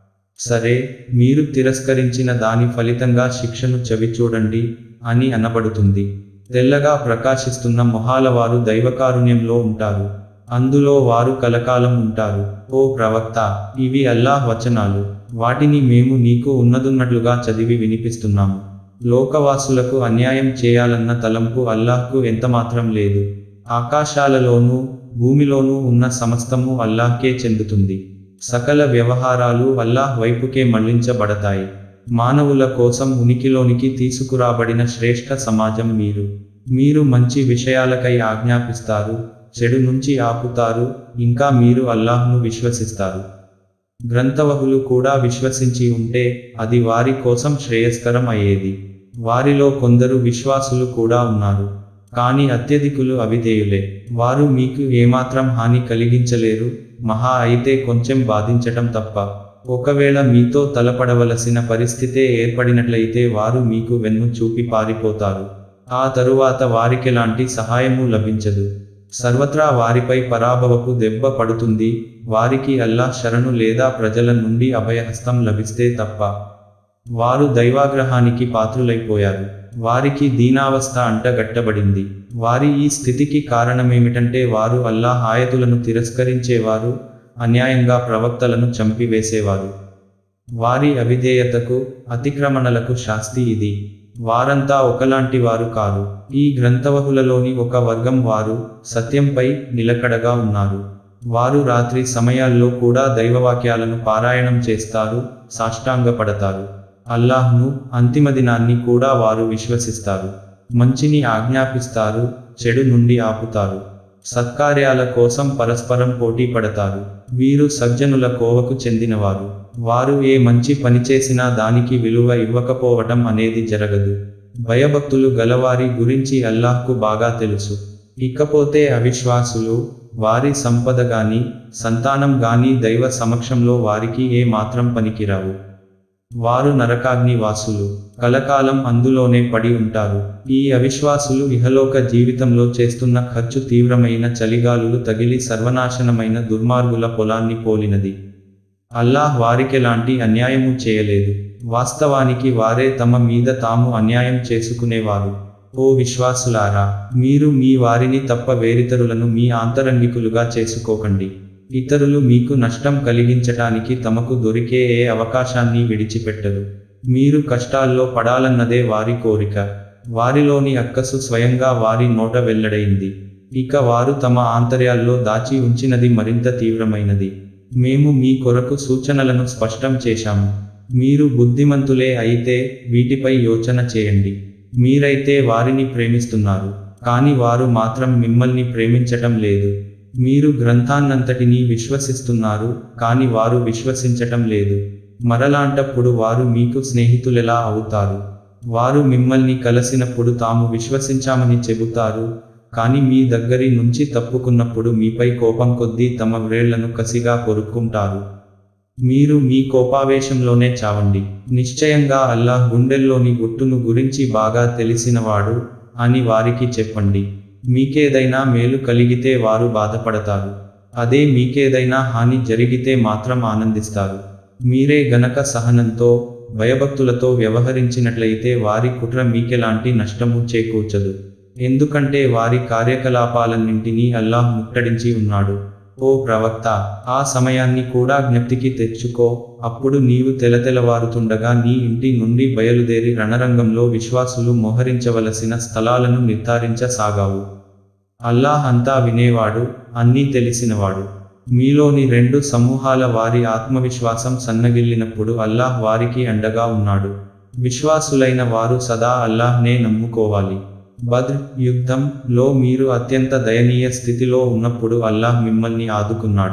సరే మీరు తిరస్కరించిన దాని ఫలితంగా శిక్షను చవిచూడండి అని అనబడుతుంది తెల్లగా ప్రకాశిస్తున్న మొహాల వారు దైవకారుణ్యంలో ఉంటారు అందులో వారు కలకాలం ఉంటారు ఓ ప్రవక్త ఇవి అల్లాహ్ వచనాలు వాటిని మేము నీకు ఉన్నదున్నట్లుగా చదివి వినిపిస్తున్నాము లోకవాసులకు అన్యాయం చేయాలన్న తలంపు అల్లాహ్కు ఎంతమాత్రం లేదు ఆకాశాలలోనూ భూమిలోనూ ఉన్న సమస్తము అల్లాహ్కే చెందుతుంది సకల వ్యవహారాలు అల్లాహ్ వైపుకే మళ్లించబడతాయి మానవుల కోసం ఉనికిలోనికి తీసుకురాబడిన శ్రేష్ఠ సమాజం మీరు మీరు మంచి విషయాలకై ఆజ్ఞాపిస్తారు చెడు నుంచి ఆపుతారు ఇంకా మీరు అల్లాహ్ను విశ్వసిస్తారు గ్రంథవహులు కూడా విశ్వసించి ఉంటే అది వారి కోసం శ్రేయస్కరం అయ్యేది వారిలో కొందరు విశ్వాసులు కూడా ఉన్నారు కాని అత్యధికులు అవిధేయులే వారు మీకు ఏమాత్రం హాని కలిగించలేరు మహా అయితే కొంచెం బాధించటం తప్ప ఒకవేళ మీతో తలపడవలసిన పరిస్థితే ఏర్పడినట్లయితే వారు మీకు వెన్ను చూపి పారిపోతారు ఆ తరువాత వారికెలాంటి సహాయము లభించదు సర్వత్రా వారిపై పరాభవపు దెబ్బ పడుతుంది వారికి అల్లాహ్ శరణు లేదా ప్రజల నుండి అభయహస్తం లభిస్తే తప్ప వారు దైవాగ్రహానికి పాత్రులైపోయారు వారికి దీనావస్థ అంటగట్టబడింది వారి ఈ స్థితికి కారణమేమిటంటే వారు అల్లాహ్ ఆయతులను తిరస్కరించేవారు అన్యాయంగా ప్రవక్తలను చంపివేసేవారు వారి అవిధేయతకు అతిక్రమణలకు శాస్తి ఇది వారంతా ఒకలాంటి వారు కారు ఈ గ్రంథవహులలోని ఒక వర్గం వారు సత్యంపై నిలకడగా ఉన్నారు వారు రాత్రి సమయాల్లో కూడా దైవవాక్యాలను పారాయణం చేస్తారు సాష్టాంగపడతారు అల్లాహ్ను అంతిమ దినాన్ని కూడా వారు విశ్వసిస్తారు మంచిని ఆజ్ఞాపిస్తారు చెడు నుండి ఆపుతారు సత్కార్యాల కోసం పరస్పరం పోటీ పడతారు వీరు సజ్జనుల కోవకు చెందినవారు వారు ఏ మంచి పని చేసినా దానికి విలువ ఇవ్వకపోవటం అనేది జరగదు భయభక్తులు గలవారి గురించి అల్లాహ్కు బాగా తెలుసు ఇకపోతే అవిశ్వాసులు వారి సంపద గాని సంతానం గాని దైవ సమక్షంలో వారికి ఏ మాత్రం పనికిరావు వారు నరకాగ్ని వాసులు కలకాలం అందులోనే పడి ఉంటారు ఈ అవిశ్వాసులు ఇహలోక జీవితంలో చేస్తున్న ఖర్చు తీవ్రమైన చలిగాలులు తగిలి సర్వనాశనమైన దుర్మార్గుల పొలాన్ని పోలినది అల్లాహ్ వారికెలాంటి అన్యాయము చేయలేదు వాస్తవానికి వారే తమ మీద తాము అన్యాయం చేసుకునేవారు ఓ విశ్వాసులారా మీరు మీ వారిని తప్ప వేరితరులను మీ ఆంతరంగికులుగా చేసుకోకండి ఇతరులు మీకు నష్టం కలిగించటానికి తమకు దొరికే ఏ అవకాశాన్ని విడిచిపెట్టరు మీరు కష్టాల్లో పడాలన్నదే వారి కోరిక వారిలోని అక్కసు స్వయంగా వారి నోట వెల్లడైంది ఇక వారు తమ ఆంతర్యాల్లో దాచి ఉంచినది మరింత తీవ్రమైనది మేము మీ కొరకు సూచనలను స్పష్టం చేశాము మీరు బుద్ధిమంతులే అయితే వీటిపై యోచన చేయండి మీరైతే వారిని ప్రేమిస్తున్నారు కాని వారు మాత్రం మిమ్మల్ని ప్రేమించటం లేదు మీరు గ్రంథాన్నంతటినీ విశ్వసిస్తున్నారు కాని వారు విశ్వసించటం లేదు మరలాంటప్పుడు వారు మీకు స్నేహితులెలా అవుతారు వారు మిమ్మల్ని కలిసినప్పుడు తాము విశ్వసించామని చెబుతారు కాని మీ దగ్గరి నుంచి తప్పుకున్నప్పుడు మీపై కోపం కొద్దీ తమ వ్రేళ్లను కసిగా కొరుక్కుంటారు మీరు మీ కోపావేశంలోనే చావండి నిశ్చయంగా అల్లాహ్ గుండెల్లోని గుట్టును గురించి బాగా తెలిసినవాడు అని వారికి చెప్పండి మీకేదైనా మేలు కలిగితే వారు బాధపడతారు అదే మీకేదైనా హాని జరిగితే మాత్రం ఆనందిస్తారు మీరే గనక సహనంతో భయభక్తులతో వ్యవహరించినట్లయితే వారి కుట్ర మీకెలాంటి నష్టము చేకూర్చదు ఎందుకంటే వారి కార్యకలాపాలన్నింటినీ అల్లాహ్ ముట్టడించి ఉన్నాడు ఓ ప్రవక్త ఆ సమయాన్ని కూడా జ్ఞప్తికి తెచ్చుకో అప్పుడు నీవు తెలతెలవారుతుండగా నీ ఇంటి నుండి బయలుదేరి రణరంగంలో విశ్వాసులు మోహరించవలసిన స్థలాలను నిర్ధారించసాగావు అల్లాహ్ అంతా వినేవాడు అన్నీ తెలిసినవాడు మీలోని రెండు సమూహాల వారి ఆత్మవిశ్వాసం సన్నగిల్లినప్పుడు అల్లాహ్ వారికి అండగా ఉన్నాడు విశ్వాసులైన వారు సదా అల్లాహ్నే నమ్ముకోవాలి బద్ర్ యుద్ధం లో మీరు అత్యంత దయనీయ స్థితిలో ఉన్నప్పుడు అల్లాహ్ మిమ్మల్ని ఆదుకున్నాడు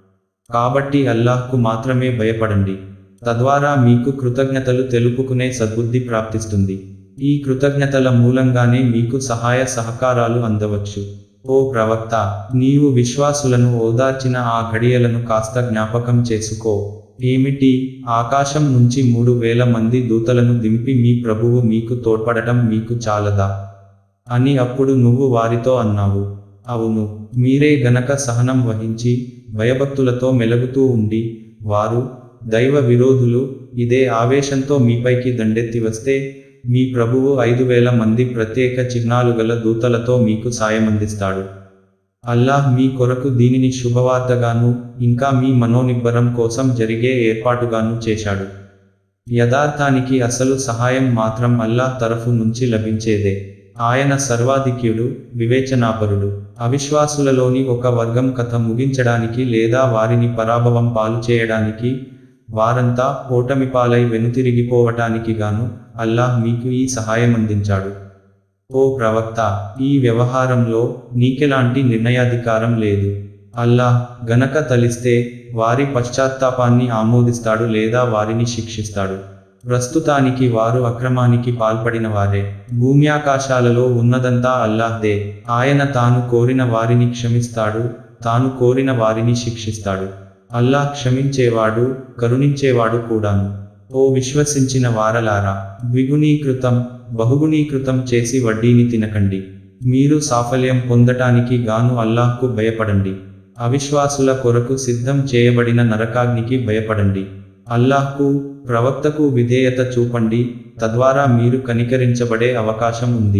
కాబట్టి అల్లాహ్కు మాత్రమే భయపడండి తద్వారా మీకు కృతజ్ఞతలు తెలుపుకునే సద్బుద్ధి ప్రాప్తిస్తుంది ఈ కృతజ్ఞతల మూలంగానే మీకు సహాయ సహకారాలు అందవచ్చు ఓ ప్రవక్త నీవు విశ్వాసులను ఓదార్చిన ఆ ఘడియలను కాస్త జ్ఞాపకం చేసుకో ఏమిటి ఆకాశం నుంచి మూడు వేల మంది దూతలను దింపి మీ ప్రభువు మీకు తోడ్పడటం మీకు చాలదా అని అప్పుడు నువ్వు వారితో అన్నావు అవును మీరే గనక సహనం వహించి భయభక్తులతో మెలుగుతూ ఉండి వారు దైవ విరోధులు ఇదే ఆవేశంతో మీపైకి దండెత్తి వస్తే మీ ప్రభువు ఐదు వేల మంది ప్రత్యేక చిహ్నాలు గల దూతలతో మీకు సాయమందిస్తాడు అల్లాహ్ మీ కొరకు దీనిని శుభవార్తగాను ఇంకా మీ మనోనిబ్బరం కోసం జరిగే ఏర్పాటుగాను చేశాడు యథార్థానికి అసలు సహాయం మాత్రం అల్లాహ్ తరఫు నుంచి లభించేదే ఆయన సర్వాధిక్యుడు వివేచనాపరుడు అవిశ్వాసులలోని ఒక వర్గం కథ ముగించడానికి లేదా వారిని పరాభవం పాలు చేయడానికి వారంతా ఓటమి పాలై వెనుతిరిగిపోవటానికి గాను అల్లాహ్ మీకు ఈ సహాయం అందించాడు ఓ ప్రవక్త ఈ వ్యవహారంలో నీకెలాంటి నిర్ణయాధికారం లేదు అల్లాహ్ గనక తలిస్తే వారి పశ్చాత్తాపాన్ని ఆమోదిస్తాడు లేదా వారిని శిక్షిస్తాడు ప్రస్తుతానికి వారు అక్రమానికి పాల్పడిన వారే భూమ్యాకాశాలలో ఉన్నదంతా అల్లాహ్దే ఆయన తాను కోరిన వారిని క్షమిస్తాడు తాను కోరిన వారిని శిక్షిస్తాడు అల్లాహ్ క్షమించేవాడు కరుణించేవాడు కూడాను ఓ విశ్వసించిన వారలారా ద్విగుణీకృతం బహుగుణీకృతం చేసి వడ్డీని తినకండి మీరు సాఫల్యం పొందటానికి గాను అల్లాహ్కు భయపడండి అవిశ్వాసుల కొరకు సిద్ధం చేయబడిన నరకాగ్నికి భయపడండి అల్లాహ్కు ప్రవక్తకు విధేయత చూపండి తద్వారా మీరు కనికరించబడే అవకాశం ఉంది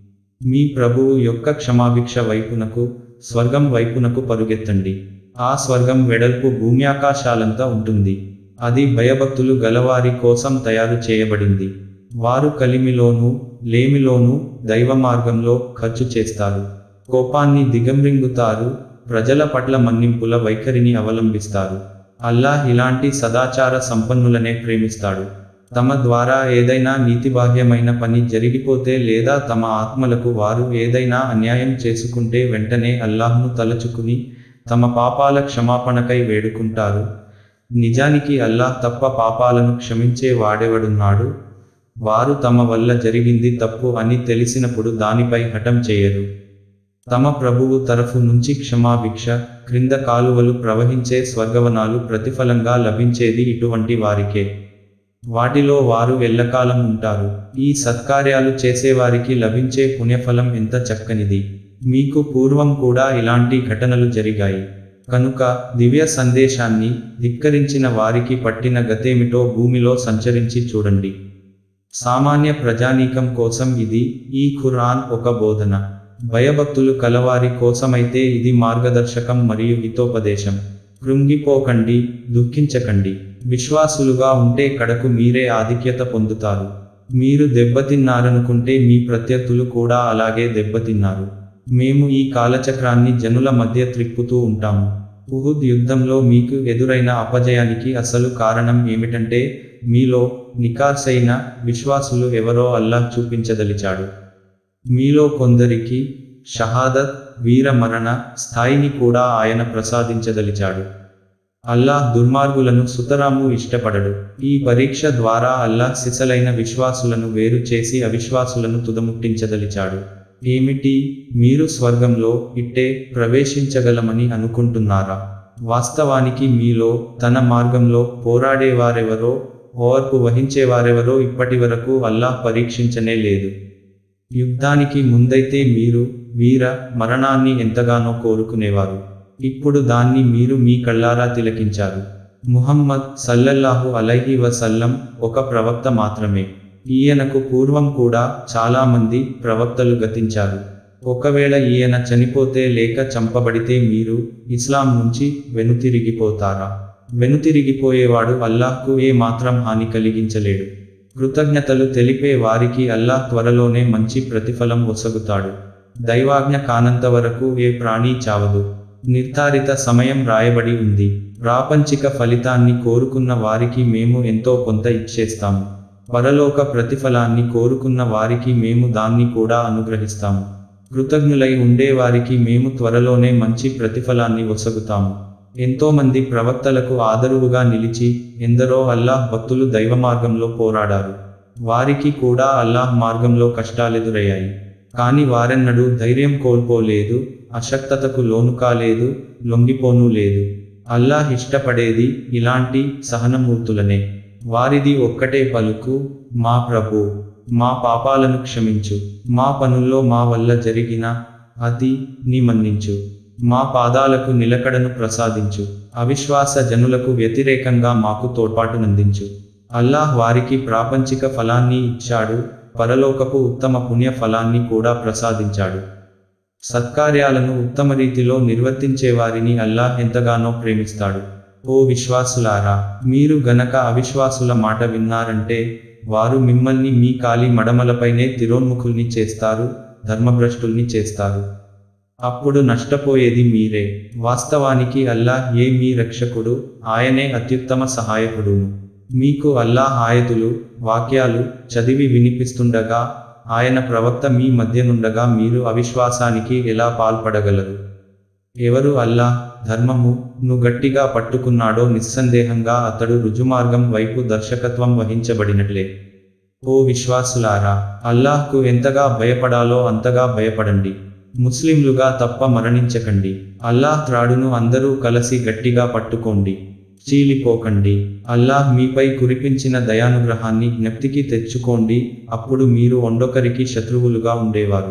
మీ ప్రభువు యొక్క క్షమాభిక్ష వైపునకు స్వర్గం వైపునకు పరుగెత్తండి ఆ స్వర్గం వెడల్పు భూమ్యాకాశాలంతా ఉంటుంది అది భయభక్తులు గలవారి కోసం తయారు చేయబడింది వారు కలిమిలోనూ లేమిలోనూ దైవ మార్గంలో ఖర్చు చేస్తారు కోపాన్ని దిగంరింగుతారు ప్రజల పట్ల మన్నింపుల వైఖరిని అవలంబిస్తారు అల్లాహ్ ఇలాంటి సదాచార సంపన్నులనే ప్రేమిస్తాడు తమ ద్వారా ఏదైనా నీతిబాహ్యమైన పని జరిగిపోతే లేదా తమ ఆత్మలకు వారు ఏదైనా అన్యాయం చేసుకుంటే వెంటనే అల్లాహ్ను తలచుకుని తమ పాపాల క్షమాపణకై వేడుకుంటారు నిజానికి అల్లాహ్ తప్ప పాపాలను క్షమించే వాడెవడున్నాడు వారు తమ వల్ల జరిగింది తప్పు అని తెలిసినప్పుడు దానిపై హఠం చేయరు తమ ప్రభువు తరఫు నుంచి క్షమాభిక్ష క్రింద కాలువలు ప్రవహించే స్వర్గవనాలు ప్రతిఫలంగా లభించేది ఇటువంటి వారికే వాటిలో వారు ఎల్లకాలం ఉంటారు ఈ సత్కార్యాలు చేసేవారికి లభించే పుణ్యఫలం ఎంత చక్కనిది మీకు పూర్వం కూడా ఇలాంటి ఘటనలు జరిగాయి కనుక దివ్య సందేశాన్ని ధిక్కరించిన వారికి పట్టిన గతేమిటో భూమిలో సంచరించి చూడండి సామాన్య ప్రజానీకం కోసం ఇది ఈ ఖురాన్ ఒక బోధన భయభక్తులు కలవారి కోసమైతే ఇది మార్గదర్శకం మరియు హితోపదేశం కృంగిపోకండి దుఃఖించకండి విశ్వాసులుగా ఉంటే కడకు మీరే ఆధిక్యత పొందుతారు మీరు దెబ్బతిన్నారనుకుంటే మీ ప్రత్యర్థులు కూడా అలాగే దెబ్బతిన్నారు మేము ఈ కాలచక్రాన్ని జనుల మధ్య త్రిప్పుతూ ఉంటాము ఉహుద్ యుద్ధంలో మీకు ఎదురైన అపజయానికి అసలు కారణం ఏమిటంటే మీలో నికార్సైన విశ్వాసులు ఎవరో అల్లాహ్ చూపించదలిచాడు మీలో కొందరికి షహాదత్ వీర మరణ స్థాయిని కూడా ఆయన ప్రసాదించదలిచాడు అల్లాహ్ దుర్మార్గులను సుతరాము ఇష్టపడడు ఈ పరీక్ష ద్వారా అల్లాహ్ సిసలైన విశ్వాసులను వేరు చేసి అవిశ్వాసులను తుదముట్టించదలిచాడు ఏమిటి మీరు స్వర్గంలో ఇట్టే ప్రవేశించగలమని అనుకుంటున్నారా వాస్తవానికి మీలో తన మార్గంలో పోరాడేవారెవరో ఓర్పు వహించేవారెవరో ఇప్పటివరకు అల్లాహ్ పరీక్షించనే లేదు యుద్ధానికి ముందైతే మీరు వీర మరణాన్ని ఎంతగానో కోరుకునేవారు ఇప్పుడు దాన్ని మీరు మీ కళ్ళారా తిలకించారు ముహమ్మద్ సల్లల్లాహు అలైహి వసల్లం ఒక ప్రవక్త మాత్రమే ఈయనకు పూర్వం కూడా చాలామంది ప్రవక్తలు గతించారు ఒకవేళ ఈయన చనిపోతే లేక చంపబడితే మీరు ఇస్లాం నుంచి వెనుతిరిగిపోతారా వెనుతిరిగిపోయేవాడు అల్లాహ్కు ఏ మాత్రం హాని కలిగించలేడు కృతజ్ఞతలు తెలిపే వారికి అల్లాహ్ త్వరలోనే మంచి ప్రతిఫలం ఒసగుతాడు దైవాజ్ఞ కానంత వరకు ఏ ప్రాణి చావదు నిర్ధారిత సమయం రాయబడి ఉంది ప్రాపంచిక ఫలితాన్ని కోరుకున్న వారికి మేము ఎంతో కొంత ఇచ్చేస్తాము పరలోక ప్రతిఫలాన్ని కోరుకున్న వారికి మేము దాన్ని కూడా అనుగ్రహిస్తాము కృతజ్ఞులై ఉండేవారికి మేము త్వరలోనే మంచి ప్రతిఫలాన్ని ఒసగుతాము ఎంతోమంది ప్రవక్తలకు ఆదరువుగా నిలిచి ఎందరో అల్లాహ్ భక్తులు దైవ మార్గంలో పోరాడారు వారికి కూడా అల్లాహ్ మార్గంలో కష్టాలెదురయ్యాయి కాని వారెన్నడూ ధైర్యం కోల్పోలేదు అశక్తతకు లోను కాలేదు లొంగిపోను లేదు అల్లాహ్ ఇష్టపడేది ఇలాంటి సహనమూర్తులనే వారిది ఒక్కటే పలుకు మా ప్రభు మా పాపాలను క్షమించు మా పనుల్లో మా వల్ల జరిగిన అతి ని మన్నించు మా పాదాలకు నిలకడను ప్రసాదించు అవిశ్వాస జనులకు వ్యతిరేకంగా మాకు తోడ్పాటునందించు అల్లాహ్ వారికి ప్రాపంచిక ఫలాన్ని ఇచ్చాడు పరలోకపు ఉత్తమ పుణ్య ఫలాన్ని కూడా ప్రసాదించాడు సత్కార్యాలను ఉత్తమ రీతిలో నిర్వర్తించే వారిని అల్లాహ్ ఎంతగానో ప్రేమిస్తాడు ఓ విశ్వాసులారా మీరు గనక అవిశ్వాసుల మాట విన్నారంటే వారు మిమ్మల్ని మీ కాలి మడమలపైనే తిరోన్ముఖుల్ని చేస్తారు ధర్మభ్రష్టుల్ని చేస్తారు అప్పుడు నష్టపోయేది మీరే వాస్తవానికి అల్లాహ్ ఏ మీ రక్షకుడు ఆయనే అత్యుత్తమ సహాయకుడును మీకు అల్లాహ్ ఆయతులు వాక్యాలు చదివి వినిపిస్తుండగా ఆయన ప్రవక్త మీ మధ్యనుండగా మీరు అవిశ్వాసానికి ఎలా పాల్పడగలరు ఎవరు అల్లాహ్ ధర్మము ను గట్టిగా పట్టుకున్నాడో నిస్సందేహంగా అతడు రుజుమార్గం వైపు దర్శకత్వం వహించబడినట్లే ఓ విశ్వాసులారా అల్లాహ్కు ఎంతగా భయపడాలో అంతగా భయపడండి ముస్లింలుగా తప్ప మరణించకండి అల్లాహ్ త్రాడును అందరూ కలసి గట్టిగా పట్టుకోండి చీలిపోకండి అల్లాహ్ మీపై కురిపించిన దయానుగ్రహాన్ని జ్ఞప్తికి తెచ్చుకోండి అప్పుడు మీరు ఒండొకరికి శత్రువులుగా ఉండేవారు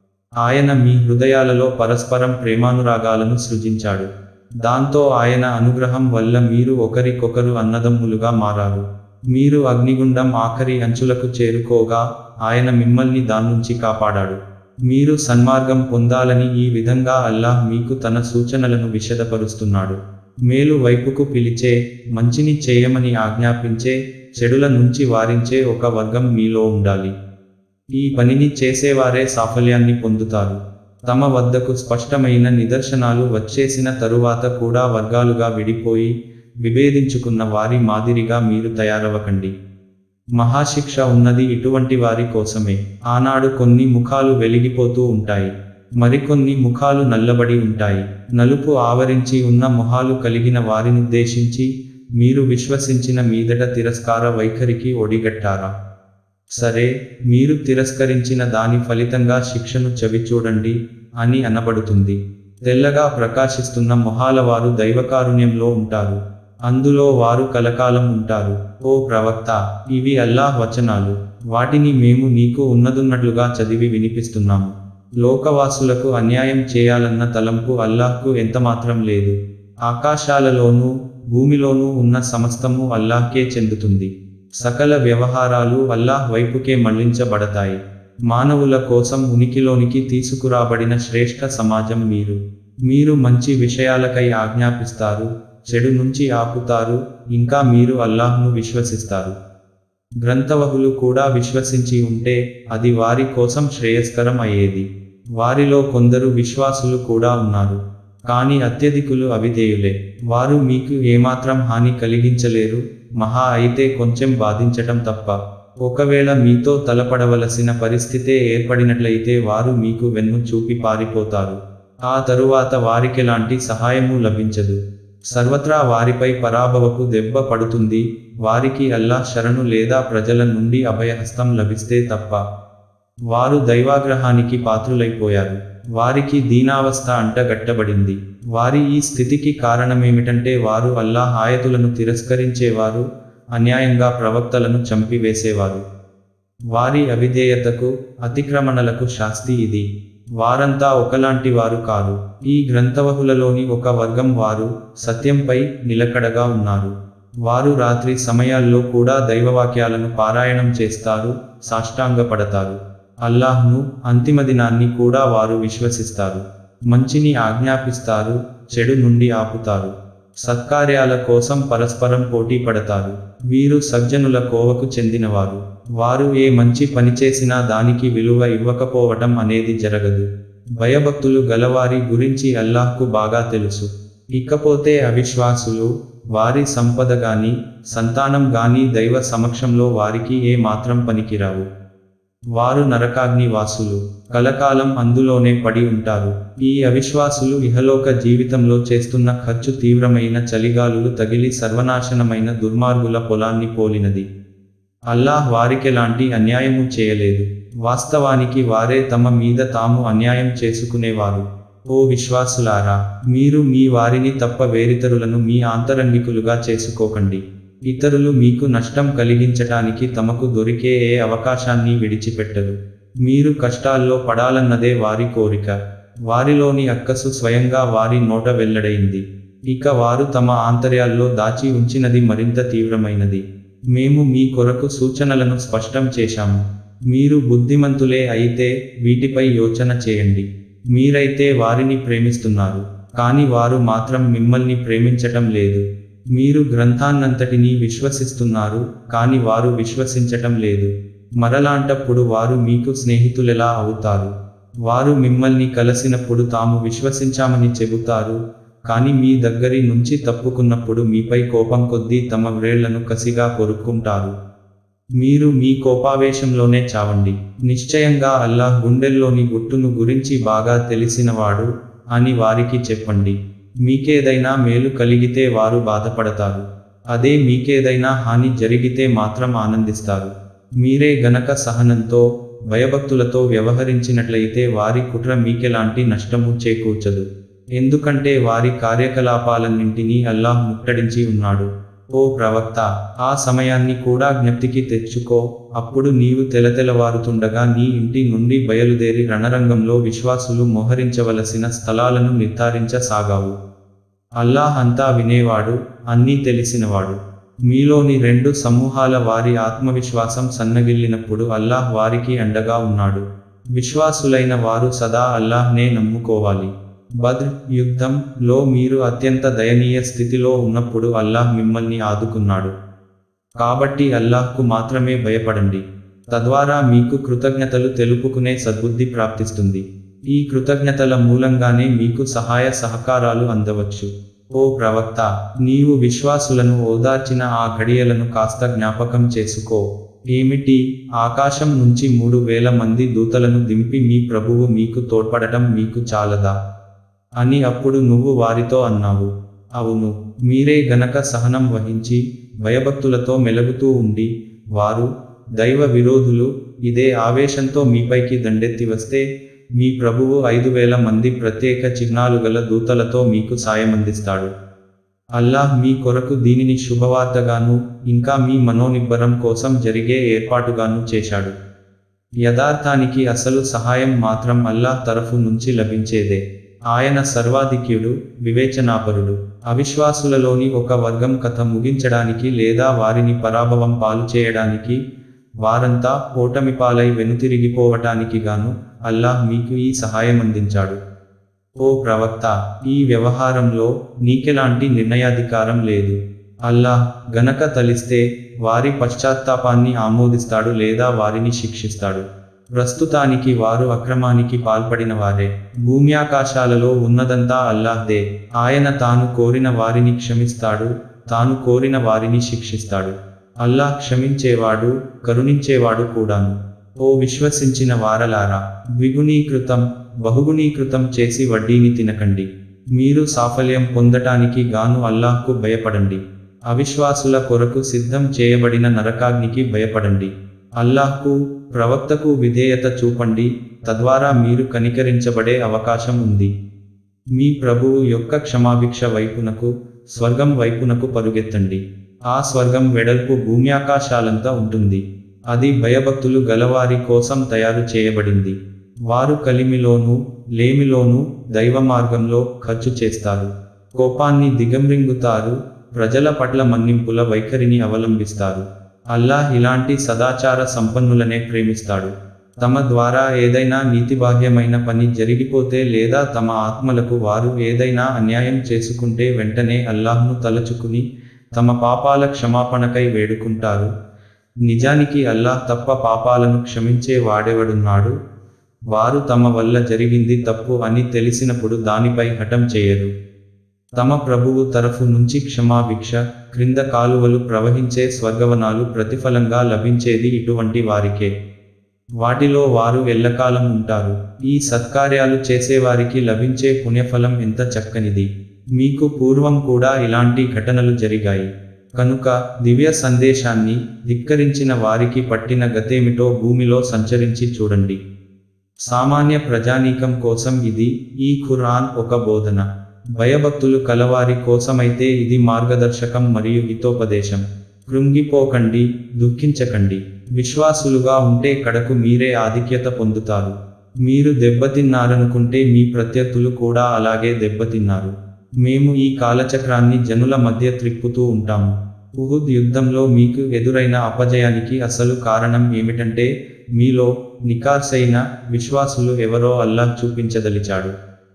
ఆయన మీ హృదయాలలో పరస్పరం ప్రేమానురాగాలను సృజించాడు దాంతో ఆయన అనుగ్రహం వల్ల మీరు ఒకరికొకరు అన్నదమ్ములుగా మారారు మీరు అగ్నిగుండం ఆఖరి అంచులకు చేరుకోగా ఆయన మిమ్మల్ని దాన్నుంచి కాపాడాడు మీరు సన్మార్గం పొందాలని ఈ విధంగా అల్లాహ్ మీకు తన సూచనలను విశదపరుస్తున్నాడు మేలు వైపుకు పిలిచే మంచిని చేయమని ఆజ్ఞాపించే చెడుల నుంచి వారించే ఒక వర్గం మీలో ఉండాలి ఈ పనిని చేసేవారే సాఫల్యాన్ని పొందుతారు తమ వద్దకు స్పష్టమైన నిదర్శనాలు వచ్చేసిన తరువాత కూడా వర్గాలుగా విడిపోయి విభేదించుకున్న వారి మాదిరిగా మీరు తయారవకండి మహాశిక్ష ఉన్నది ఇటువంటి వారి కోసమే ఆనాడు కొన్ని ముఖాలు వెలిగిపోతూ ఉంటాయి మరికొన్ని ముఖాలు నల్లబడి ఉంటాయి నలుపు ఆవరించి ఉన్న మొహాలు కలిగిన వారినుద్దేశించి మీరు విశ్వసించిన మీదట తిరస్కార వైఖరికి ఒడిగట్టారా సరే మీరు తిరస్కరించిన దాని ఫలితంగా శిక్షను చవిచూడండి అని అనబడుతుంది తెల్లగా ప్రకాశిస్తున్న మొహాల వారు దైవకారుణ్యంలో ఉంటారు అందులో వారు కలకాలం ఉంటారు ఓ ప్రవక్త ఇవి అల్లాహ్ వచనాలు వాటిని మేము నీకు ఉన్నదున్నట్లుగా చదివి వినిపిస్తున్నాము లోకవాసులకు అన్యాయం చేయాలన్న తలంపు అల్లాహ్కు ఎంతమాత్రం లేదు ఆకాశాలలోనూ భూమిలోనూ ఉన్న సమస్తము అల్లాహ్కే చెందుతుంది సకల వ్యవహారాలు అల్లాహ్ వైపుకే మళ్లించబడతాయి మానవుల కోసం ఉనికిలోనికి తీసుకురాబడిన శ్రేష్ఠ సమాజం మీరు మీరు మంచి విషయాలకై ఆజ్ఞాపిస్తారు చెడు నుంచి ఆపుతారు ఇంకా మీరు అల్లాహ్ను విశ్వసిస్తారు గ్రంథవహులు కూడా విశ్వసించి ఉంటే అది వారి కోసం శ్రేయస్కరం అయ్యేది వారిలో కొందరు విశ్వాసులు కూడా ఉన్నారు కానీ అత్యధికులు అవిధేయులే వారు మీకు ఏమాత్రం హాని కలిగించలేరు మహా అయితే కొంచెం బాధించటం తప్ప ఒకవేళ మీతో తలపడవలసిన పరిస్థితే ఏర్పడినట్లయితే వారు మీకు వెన్ను చూపి పారిపోతారు ఆ తరువాత వారికెలాంటి సహాయము లభించదు సర్వత్రా వారిపై పరాభవపు దెబ్బ పడుతుంది వారికి అల్లా శరణు లేదా ప్రజల నుండి అభయహస్తం లభిస్తే తప్ప వారు దైవాగ్రహానికి పాత్రులైపోయారు వారికి దీనావస్థ అంటగట్టబడింది వారి ఈ స్థితికి కారణమేమిటంటే వారు అల్లాహ్ ఆయతులను తిరస్కరించేవారు అన్యాయంగా ప్రవక్తలను చంపివేసేవారు వారి అవిధేయతకు అతిక్రమణలకు శాస్తి ఇది వారంతా ఒకలాంటి వారు కారు ఈ గ్రంథవహులలోని ఒక వర్గం వారు సత్యంపై నిలకడగా ఉన్నారు వారు రాత్రి సమయాల్లో కూడా దైవవాక్యాలను పారాయణం చేస్తారు సాష్టాంగపడతారు అల్లాహ్ను అంతిమ దినాన్ని కూడా వారు విశ్వసిస్తారు మంచిని ఆజ్ఞాపిస్తారు చెడు నుండి ఆపుతారు సత్కార్యాల కోసం పరస్పరం పోటీ పడతారు వీరు సజ్జనుల కోవకు చెందినవారు వారు ఏ మంచి పని చేసినా దానికి విలువ ఇవ్వకపోవటం అనేది జరగదు భయభక్తులు గలవారి గురించి అల్లాహ్కు బాగా తెలుసు ఇకపోతే అవిశ్వాసులు వారి సంపద గాని సంతానం గాని దైవ సమక్షంలో వారికి ఏ మాత్రం పనికిరావు వారు నరకాగ్ని వాసులు కలకాలం అందులోనే పడి ఉంటారు ఈ అవిశ్వాసులు ఇహలోక జీవితంలో చేస్తున్న ఖర్చు తీవ్రమైన చలిగాలులు తగిలి సర్వనాశనమైన దుర్మార్గుల పొలాన్ని పోలినది అల్లాహ్ వారికెలాంటి అన్యాయము చేయలేదు వాస్తవానికి వారే తమ మీద తాము అన్యాయం చేసుకునేవారు ఓ విశ్వాసులారా మీరు మీ వారిని తప్ప వేరితరులను మీ ఆంతరంగికులుగా చేసుకోకండి ఇతరులు మీకు నష్టం కలిగించటానికి తమకు దొరికే ఏ అవకాశాన్ని విడిచిపెట్టరు మీరు కష్టాల్లో పడాలన్నదే వారి కోరిక వారిలోని అక్కసు స్వయంగా వారి నోట వెల్లడైంది ఇక వారు తమ ఆంతర్యాల్లో దాచి ఉంచినది మరింత తీవ్రమైనది మేము మీ కొరకు సూచనలను స్పష్టం చేశాము మీరు బుద్ధిమంతులే అయితే వీటిపై యోచన చేయండి మీరైతే వారిని ప్రేమిస్తున్నారు కాని వారు మాత్రం మిమ్మల్ని ప్రేమించటం లేదు మీరు గ్రంథాన్నంతటినీ విశ్వసిస్తున్నారు కాని వారు విశ్వసించటం లేదు మరలాంటప్పుడు వారు మీకు స్నేహితులెలా అవుతారు వారు మిమ్మల్ని కలిసినప్పుడు తాము విశ్వసించామని చెబుతారు కాని మీ దగ్గరి నుంచి తప్పుకున్నప్పుడు మీపై కోపం కొద్దీ తమ వ్రేళ్లను కసిగా కొరుక్కుంటారు మీరు మీ కోపావేశంలోనే చావండి నిశ్చయంగా అల్లాహ్ గుండెల్లోని గుట్టును గురించి బాగా తెలిసినవాడు అని వారికి చెప్పండి మీకేదైనా మేలు కలిగితే వారు బాధపడతారు అదే మీకేదైనా హాని జరిగితే మాత్రం ఆనందిస్తారు మీరే గనక సహనంతో భయభక్తులతో వ్యవహరించినట్లయితే వారి కుట్ర మీకెలాంటి నష్టము చేకూర్చదు ఎందుకంటే వారి కార్యకలాపాలన్నింటినీ అల్లాహ్ ముట్టడించి ఉన్నాడు ఓ ప్రవక్త ఆ సమయాన్ని కూడా జ్ఞప్తికి తెచ్చుకో అప్పుడు నీవు తెలతెలవారుతుండగా నీ ఇంటి నుండి బయలుదేరి రణరంగంలో విశ్వాసులు మోహరించవలసిన స్థలాలను నిర్ధారించసాగావు అల్లాహ్ అంతా వినేవాడు అన్నీ తెలిసినవాడు మీలోని రెండు సమూహాల వారి ఆత్మవిశ్వాసం సన్నగిల్లినప్పుడు అల్లాహ్ వారికి అండగా ఉన్నాడు విశ్వాసులైన వారు సదా అల్లాహ్నే నమ్ముకోవాలి బద్ర్ యుద్ధం లో మీరు అత్యంత దయనీయ స్థితిలో ఉన్నప్పుడు అల్లాహ్ మిమ్మల్ని ఆదుకున్నాడు కాబట్టి అల్లాహ్కు మాత్రమే భయపడండి తద్వారా మీకు కృతజ్ఞతలు తెలుపుకునే సద్బుద్ధి ప్రాప్తిస్తుంది ఈ కృతజ్ఞతల మూలంగానే మీకు సహాయ సహకారాలు అందవచ్చు ఓ ప్రవక్త నీవు విశ్వాసులను ఓదార్చిన ఆ ఘడియలను కాస్త జ్ఞాపకం చేసుకో ఏమిటి ఆకాశం నుంచి మూడు వేల మంది దూతలను దింపి మీ ప్రభువు మీకు తోడ్పడటం మీకు చాలదా అని అప్పుడు నువ్వు వారితో అన్నావు అవును మీరే గనక సహనం వహించి భయభక్తులతో మెలుగుతూ ఉండి వారు దైవ విరోధులు ఇదే ఆవేశంతో మీపైకి దండెత్తి వస్తే మీ ప్రభువు ఐదు వేల మంది ప్రత్యేక చిహ్నాలు గల దూతలతో మీకు సాయమందిస్తాడు అల్లాహ్ మీ కొరకు దీనిని శుభవార్తగాను ఇంకా మీ మనోనిబ్బరం కోసం జరిగే ఏర్పాటుగాను చేశాడు యథార్థానికి అసలు సహాయం మాత్రం అల్లాహ్ తరఫు నుంచి లభించేదే ఆయన సర్వాధిక్యుడు వివేచనాపరుడు అవిశ్వాసులలోని ఒక వర్గం కథ ముగించడానికి లేదా వారిని పరాభవం పాలు చేయడానికి వారంతా ఓటమి పాలై వెనుతిరిగిపోవటానికి గాను అల్లాహ్ మీకు ఈ సహాయం అందించాడు ఓ ప్రవక్త ఈ వ్యవహారంలో నీకెలాంటి నిర్ణయాధికారం లేదు అల్లాహ్ గనక తలిస్తే వారి పశ్చాత్తాపాన్ని ఆమోదిస్తాడు లేదా వారిని శిక్షిస్తాడు ప్రస్తుతానికి వారు అక్రమానికి పాల్పడిన వారే భూమ్యాకాశాలలో ఉన్నదంతా అల్లాహ్దే ఆయన తాను కోరిన వారిని క్షమిస్తాడు తాను కోరిన వారిని శిక్షిస్తాడు అల్లాహ్ క్షమించేవాడు కరుణించేవాడు కూడాను ఓ విశ్వసించిన వారలారా ద్విగుణీకృతం బహుగుణీకృతం చేసి వడ్డీని తినకండి మీరు సాఫల్యం పొందటానికి గాను అల్లాహ్కు భయపడండి అవిశ్వాసుల కొరకు సిద్ధం చేయబడిన నరకాగ్నికి భయపడండి అల్లాహ్కు ప్రవక్తకు విధేయత చూపండి తద్వారా మీరు కనికరించబడే అవకాశం ఉంది మీ ప్రభువు యొక్క క్షమాభిక్ష వైపునకు స్వర్గం వైపునకు పరుగెత్తండి ఆ స్వర్గం వెడల్పు భూమ్యాకాశాలంతా ఉంటుంది అది భయభక్తులు గలవారి కోసం తయారు చేయబడింది వారు కలిమిలోనూ లేమిలోనూ దైవ మార్గంలో ఖర్చు చేస్తారు కోపాన్ని దిగంరింగుతారు ప్రజల పట్ల మన్నింపుల వైఖరిని అవలంబిస్తారు అల్లాహ్ ఇలాంటి సదాచార సంపన్నులనే ప్రేమిస్తాడు తమ ద్వారా ఏదైనా నీతిబాహ్యమైన పని జరిగిపోతే లేదా తమ ఆత్మలకు వారు ఏదైనా అన్యాయం చేసుకుంటే వెంటనే అల్లాహ్ను తలచుకుని తమ పాపాల క్షమాపణకై వేడుకుంటారు నిజానికి అల్లాహ్ తప్ప పాపాలను క్షమించే వాడెవడున్నాడు వారు తమ వల్ల జరిగింది తప్పు అని తెలిసినప్పుడు దానిపై హఠం చేయరు తమ ప్రభువు తరఫు నుంచి క్షమాభిక్ష క్రింద కాలువలు ప్రవహించే స్వర్గవనాలు ప్రతిఫలంగా లభించేది ఇటువంటి వారికే వాటిలో వారు ఎల్లకాలం ఉంటారు ఈ సత్కార్యాలు చేసేవారికి లభించే పుణ్యఫలం ఎంత చక్కనిది మీకు పూర్వం కూడా ఇలాంటి ఘటనలు జరిగాయి కనుక దివ్య సందేశాన్ని ధిక్కరించిన వారికి పట్టిన గతేమిటో భూమిలో సంచరించి చూడండి సామాన్య ప్రజానీకం కోసం ఇది ఈ ఖురాన్ ఒక బోధన భయభక్తులు కలవారి కోసమైతే ఇది మార్గదర్శకం మరియు హితోపదేశం కృంగిపోకండి దుఃఖించకండి విశ్వాసులుగా ఉంటే కడకు మీరే ఆధిక్యత పొందుతారు మీరు దెబ్బతిన్నారనుకుంటే మీ ప్రత్యర్థులు కూడా అలాగే దెబ్బతిన్నారు మేము ఈ కాలచక్రాన్ని జనుల మధ్య త్రిప్పుతూ ఉంటాము ఉహుద్ యుద్ధంలో మీకు ఎదురైన అపజయానికి అసలు కారణం ఏమిటంటే మీలో నికార్సైన విశ్వాసులు ఎవరో అల్లాహ్ చూపించదలిచాడు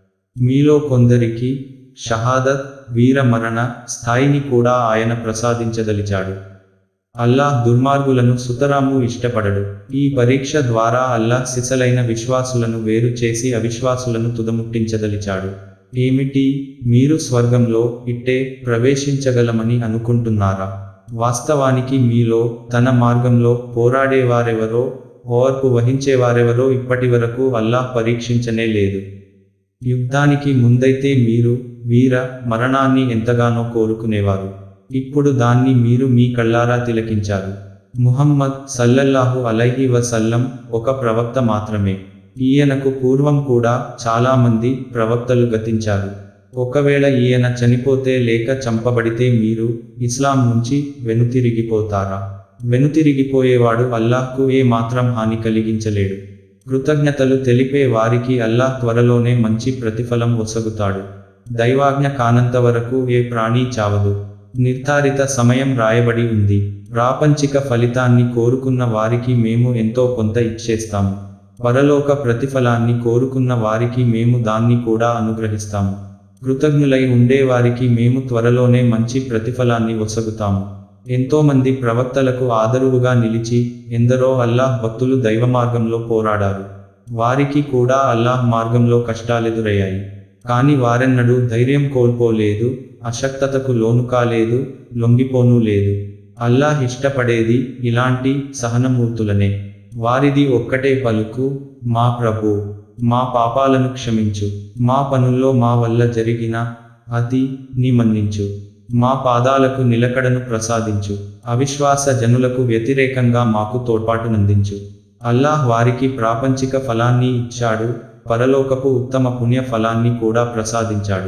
మీలో కొందరికి షహాదత్ వీర మరణ స్థాయిని కూడా ఆయన ప్రసాదించదలిచాడు అల్లాహ్ దుర్మార్గులను సుతరాము ఇష్టపడడు ఈ పరీక్ష ద్వారా అల్లాహ్ సిసలైన విశ్వాసులను వేరు చేసి అవిశ్వాసులను తుదముట్టించదలిచాడు ఏమిటి మీరు స్వర్గంలో ఇట్టే ప్రవేశించగలమని అనుకుంటున్నారా వాస్తవానికి మీలో తన మార్గంలో పోరాడేవారెవరో ఓర్పు వహించేవారెవరో ఇప్పటి వరకు అల్లాహ్ పరీక్షించనే లేదు యుద్ధానికి ముందైతే మీరు వీర మరణాన్ని ఎంతగానో కోరుకునేవారు ఇప్పుడు దాన్ని మీరు మీ కళ్ళారా తిలకించారు ముహమ్మద్ సల్లల్లాహు అలైహి వసల్లం ఒక ప్రవక్త మాత్రమే ఈయనకు పూర్వం కూడా చాలామంది ప్రవక్తలు గతించారు ఒకవేళ ఈయన చనిపోతే లేక చంపబడితే మీరు ఇస్లాం నుంచి వెనుతిరిగిపోతారా వెనుతిరిగిపోయేవాడు అల్లాహ్కు ఏ మాత్రం హాని కలిగించలేడు కృతజ్ఞతలు తెలిపే వారికి అల్లాహ్ త్వరలోనే మంచి ప్రతిఫలం ఒసగుతాడు దైవాజ్ఞ కానంత వరకు ఏ ప్రాణి చావదు నిర్ధారిత సమయం రాయబడి ఉంది ప్రాపంచిక ఫలితాన్ని కోరుకున్న వారికి మేము ఎంతో కొంత ఇచ్చేస్తాము పరలోక ప్రతిఫలాన్ని కోరుకున్న వారికి మేము దాన్ని కూడా అనుగ్రహిస్తాము కృతజ్ఞులై ఉండేవారికి మేము త్వరలోనే మంచి ప్రతిఫలాన్ని ఒసగుతాము ఎంతోమంది ప్రవక్తలకు ఆదరువుగా నిలిచి ఎందరో అల్లాహ్ భక్తులు దైవ మార్గంలో పోరాడారు వారికి కూడా అల్లాహ్ మార్గంలో కష్టాలెదురయ్యాయి కాని వారెన్నడూ ధైర్యం కోల్పోలేదు అశక్తతకు లోను కాలేదు లొంగిపోనూ లేదు అల్లాహ్ ఇష్టపడేది ఇలాంటి సహనమూర్తులనే వారిది ఒక్కటే పలుకు మా ప్రభు మా పాపాలను క్షమించు మా పనుల్లో మా వల్ల జరిగిన అతి ని మన్నించు మా పాదాలకు నిలకడను ప్రసాదించు అవిశ్వాస జనులకు వ్యతిరేకంగా మాకు తోడ్పాటునందించు అల్లాహ్ వారికి ప్రాపంచిక ఫలాన్ని ఇచ్చాడు పరలోకపు ఉత్తమ పుణ్య ఫలాన్ని కూడా ప్రసాదించాడు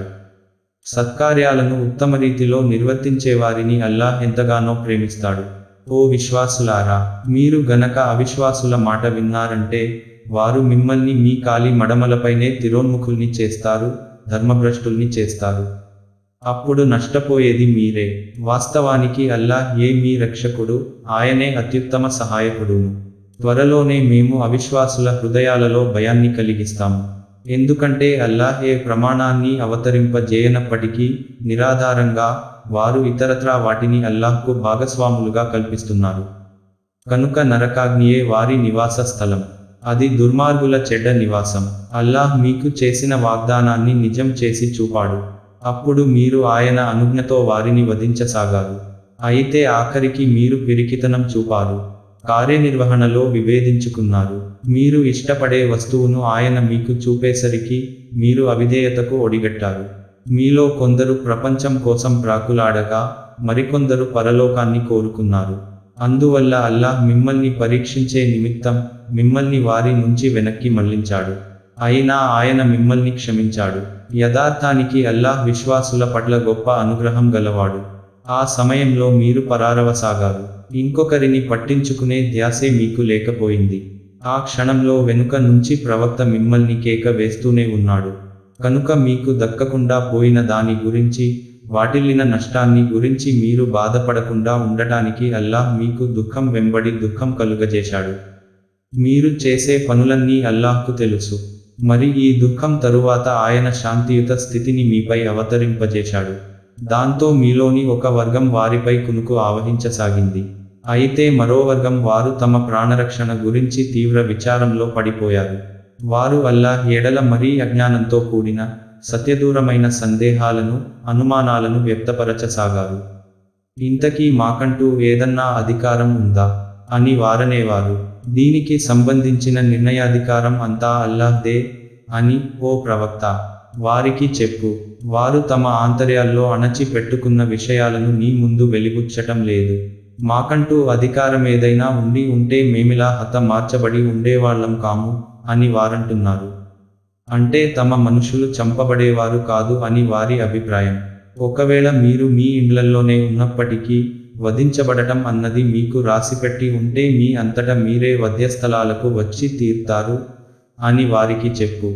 సత్కార్యాలను ఉత్తమ రీతిలో నిర్వర్తించేవారిని అల్లాహ్ ఎంతగానో ప్రేమిస్తాడు ఓ విశ్వాసులారా మీరు గనక అవిశ్వాసుల మాట విన్నారంటే వారు మిమ్మల్ని మీ కాలి మడమలపైనే తిరోన్ముఖుల్ని చేస్తారు ధర్మభ్రష్టుల్ని చేస్తారు అప్పుడు నష్టపోయేది మీరే వాస్తవానికి అల్లాహ్ ఏ మీ రక్షకుడు ఆయనే అత్యుత్తమ సహాయకుడును త్వరలోనే మేము అవిశ్వాసుల హృదయాలలో భయాన్ని కలిగిస్తాము ఎందుకంటే అల్లాహ్ ఏ ప్రమాణాన్ని అవతరింపజేయనప్పటికీ నిరాధారంగా వారు ఇతరత్రా వాటిని అల్లాహ్కు భాగస్వాములుగా కల్పిస్తున్నారు కనుక నరకాగ్నియే వారి నివాస స్థలం అది దుర్మార్గుల చెడ్డ నివాసం అల్లాహ్ మీకు చేసిన వాగ్దానాన్ని నిజం చేసి చూపాడు అప్పుడు మీరు ఆయన అనుజ్ఞతో వారిని వధించసాగారు అయితే ఆఖరికి మీరు పిరికితనం చూపారు కార్యనిర్వహణలో విభేదించుకున్నారు మీరు ఇష్టపడే వస్తువును ఆయన మీకు చూపేసరికి మీరు అవిధేయతకు ఒడిగట్టారు మీలో కొందరు ప్రపంచం కోసం ప్రాకులాడగా మరికొందరు పరలోకాన్ని కోరుకున్నారు అందువల్ల అల్లాహ్ మిమ్మల్ని పరీక్షించే నిమిత్తం మిమ్మల్ని వారి నుంచి వెనక్కి మళ్లించాడు అయినా ఆయన మిమ్మల్ని క్షమించాడు యథార్థానికి అల్లాహ్ విశ్వాసుల పట్ల గొప్ప అనుగ్రహం గలవాడు ఆ సమయంలో మీరు పరారవసాగారు ఇంకొకరిని పట్టించుకునే ధ్యాసే మీకు లేకపోయింది ఆ క్షణంలో వెనుక నుంచి ప్రవక్త మిమ్మల్ని కేక వేస్తూనే ఉన్నాడు కనుక మీకు దక్కకుండా పోయిన దాని గురించి వాటిల్లిన నష్టాన్ని గురించి మీరు బాధపడకుండా ఉండటానికి అల్లాహ్ మీకు దుఃఖం వెంబడి దుఃఖం కలుగజేశాడు మీరు చేసే పనులన్నీ అల్లాహ్కు తెలుసు మరి ఈ దుఃఖం తరువాత ఆయన శాంతియుత స్థితిని మీపై అవతరింపజేశాడు దాంతో మీలోని ఒక వర్గం వారిపై కునుకు ఆవహించసాగింది అయితే మరో వర్గం వారు తమ ప్రాణరక్షణ గురించి తీవ్ర విచారంలో పడిపోయారు వారు అల్లాహ్ ఎడల మరీ అజ్ఞానంతో కూడిన సత్యదూరమైన సందేహాలను అనుమానాలను వ్యక్తపరచసాగారు ఇంతకీ మాకంటూ ఏదన్నా అధికారం ఉందా అని వారనేవారు దీనికి సంబంధించిన నిర్ణయాధికారం అంతా అల్లాహ్దే అని ఓ ప్రవక్త వారికి చెప్పు వారు తమ ఆంతర్యాల్లో అణచి పెట్టుకున్న విషయాలను నీ ముందు వెలిబుచ్చటం లేదు మాకంటూ అధికారమేదైనా ఉండి ఉంటే మేమిలా హత మార్చబడి ఉండేవాళ్లం కాము అని వారంటున్నారు అంటే తమ మనుషులు చంపబడేవారు కాదు అని వారి అభిప్రాయం ఒకవేళ మీరు మీ ఇండ్లల్లోనే ఉన్నప్పటికీ వధించబడటం అన్నది మీకు రాసిపెట్టి ఉంటే మీ అంతట మీరే వధ్యస్థలాలకు వచ్చి తీర్తారు అని వారికి చెప్పు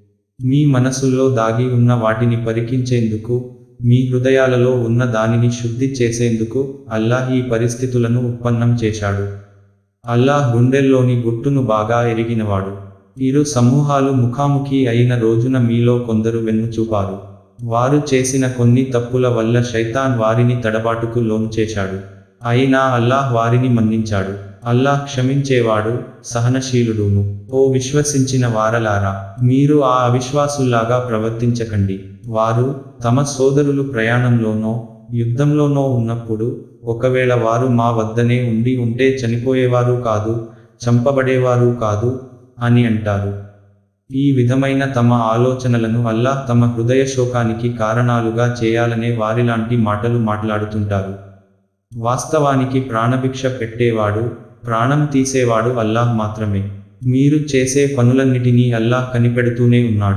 మీ మనసుల్లో దాగి ఉన్న వాటిని పరికించేందుకు మీ హృదయాలలో ఉన్న దానిని శుద్ధి చేసేందుకు అల్లాహ్ ఈ పరిస్థితులను ఉత్పన్నం చేశాడు అల్లాహ్ గుండెల్లోని గుట్టును బాగా ఎరిగినవాడు ఇరు సమూహాలు ముఖాముఖి అయిన రోజున మీలో కొందరు వెన్ను చూపారు వారు చేసిన కొన్ని తప్పుల వల్ల శైతాన్ వారిని తడబాటుకు లోను చేశాడు అయినా అల్లాహ్ వారిని మన్నించాడు అల్లాహ్ క్షమించేవాడు సహనశీలుడును ఓ విశ్వసించిన వారలారా మీరు ఆ అవిశ్వాసుల్లాగా ప్రవర్తించకండి వారు తమ సోదరులు ప్రయాణంలోనో యుద్ధంలోనో ఉన్నప్పుడు ఒకవేళ వారు మా వద్దనే ఉండి ఉంటే చనిపోయేవారు కాదు చంపబడేవారు కాదు అని అంటారు ఈ విధమైన తమ ఆలోచనలను అల్లాహ్ తమ హృదయ శోకానికి కారణాలుగా చేయాలనే వారిలాంటి మాటలు మాట్లాడుతుంటారు వాస్తవానికి ప్రాణభిక్ష పెట్టేవాడు ప్రాణం తీసేవాడు అల్లాహ్ మాత్రమే మీరు చేసే పనులన్నిటినీ అల్లాహ్ కనిపెడుతూనే ఉన్నాడు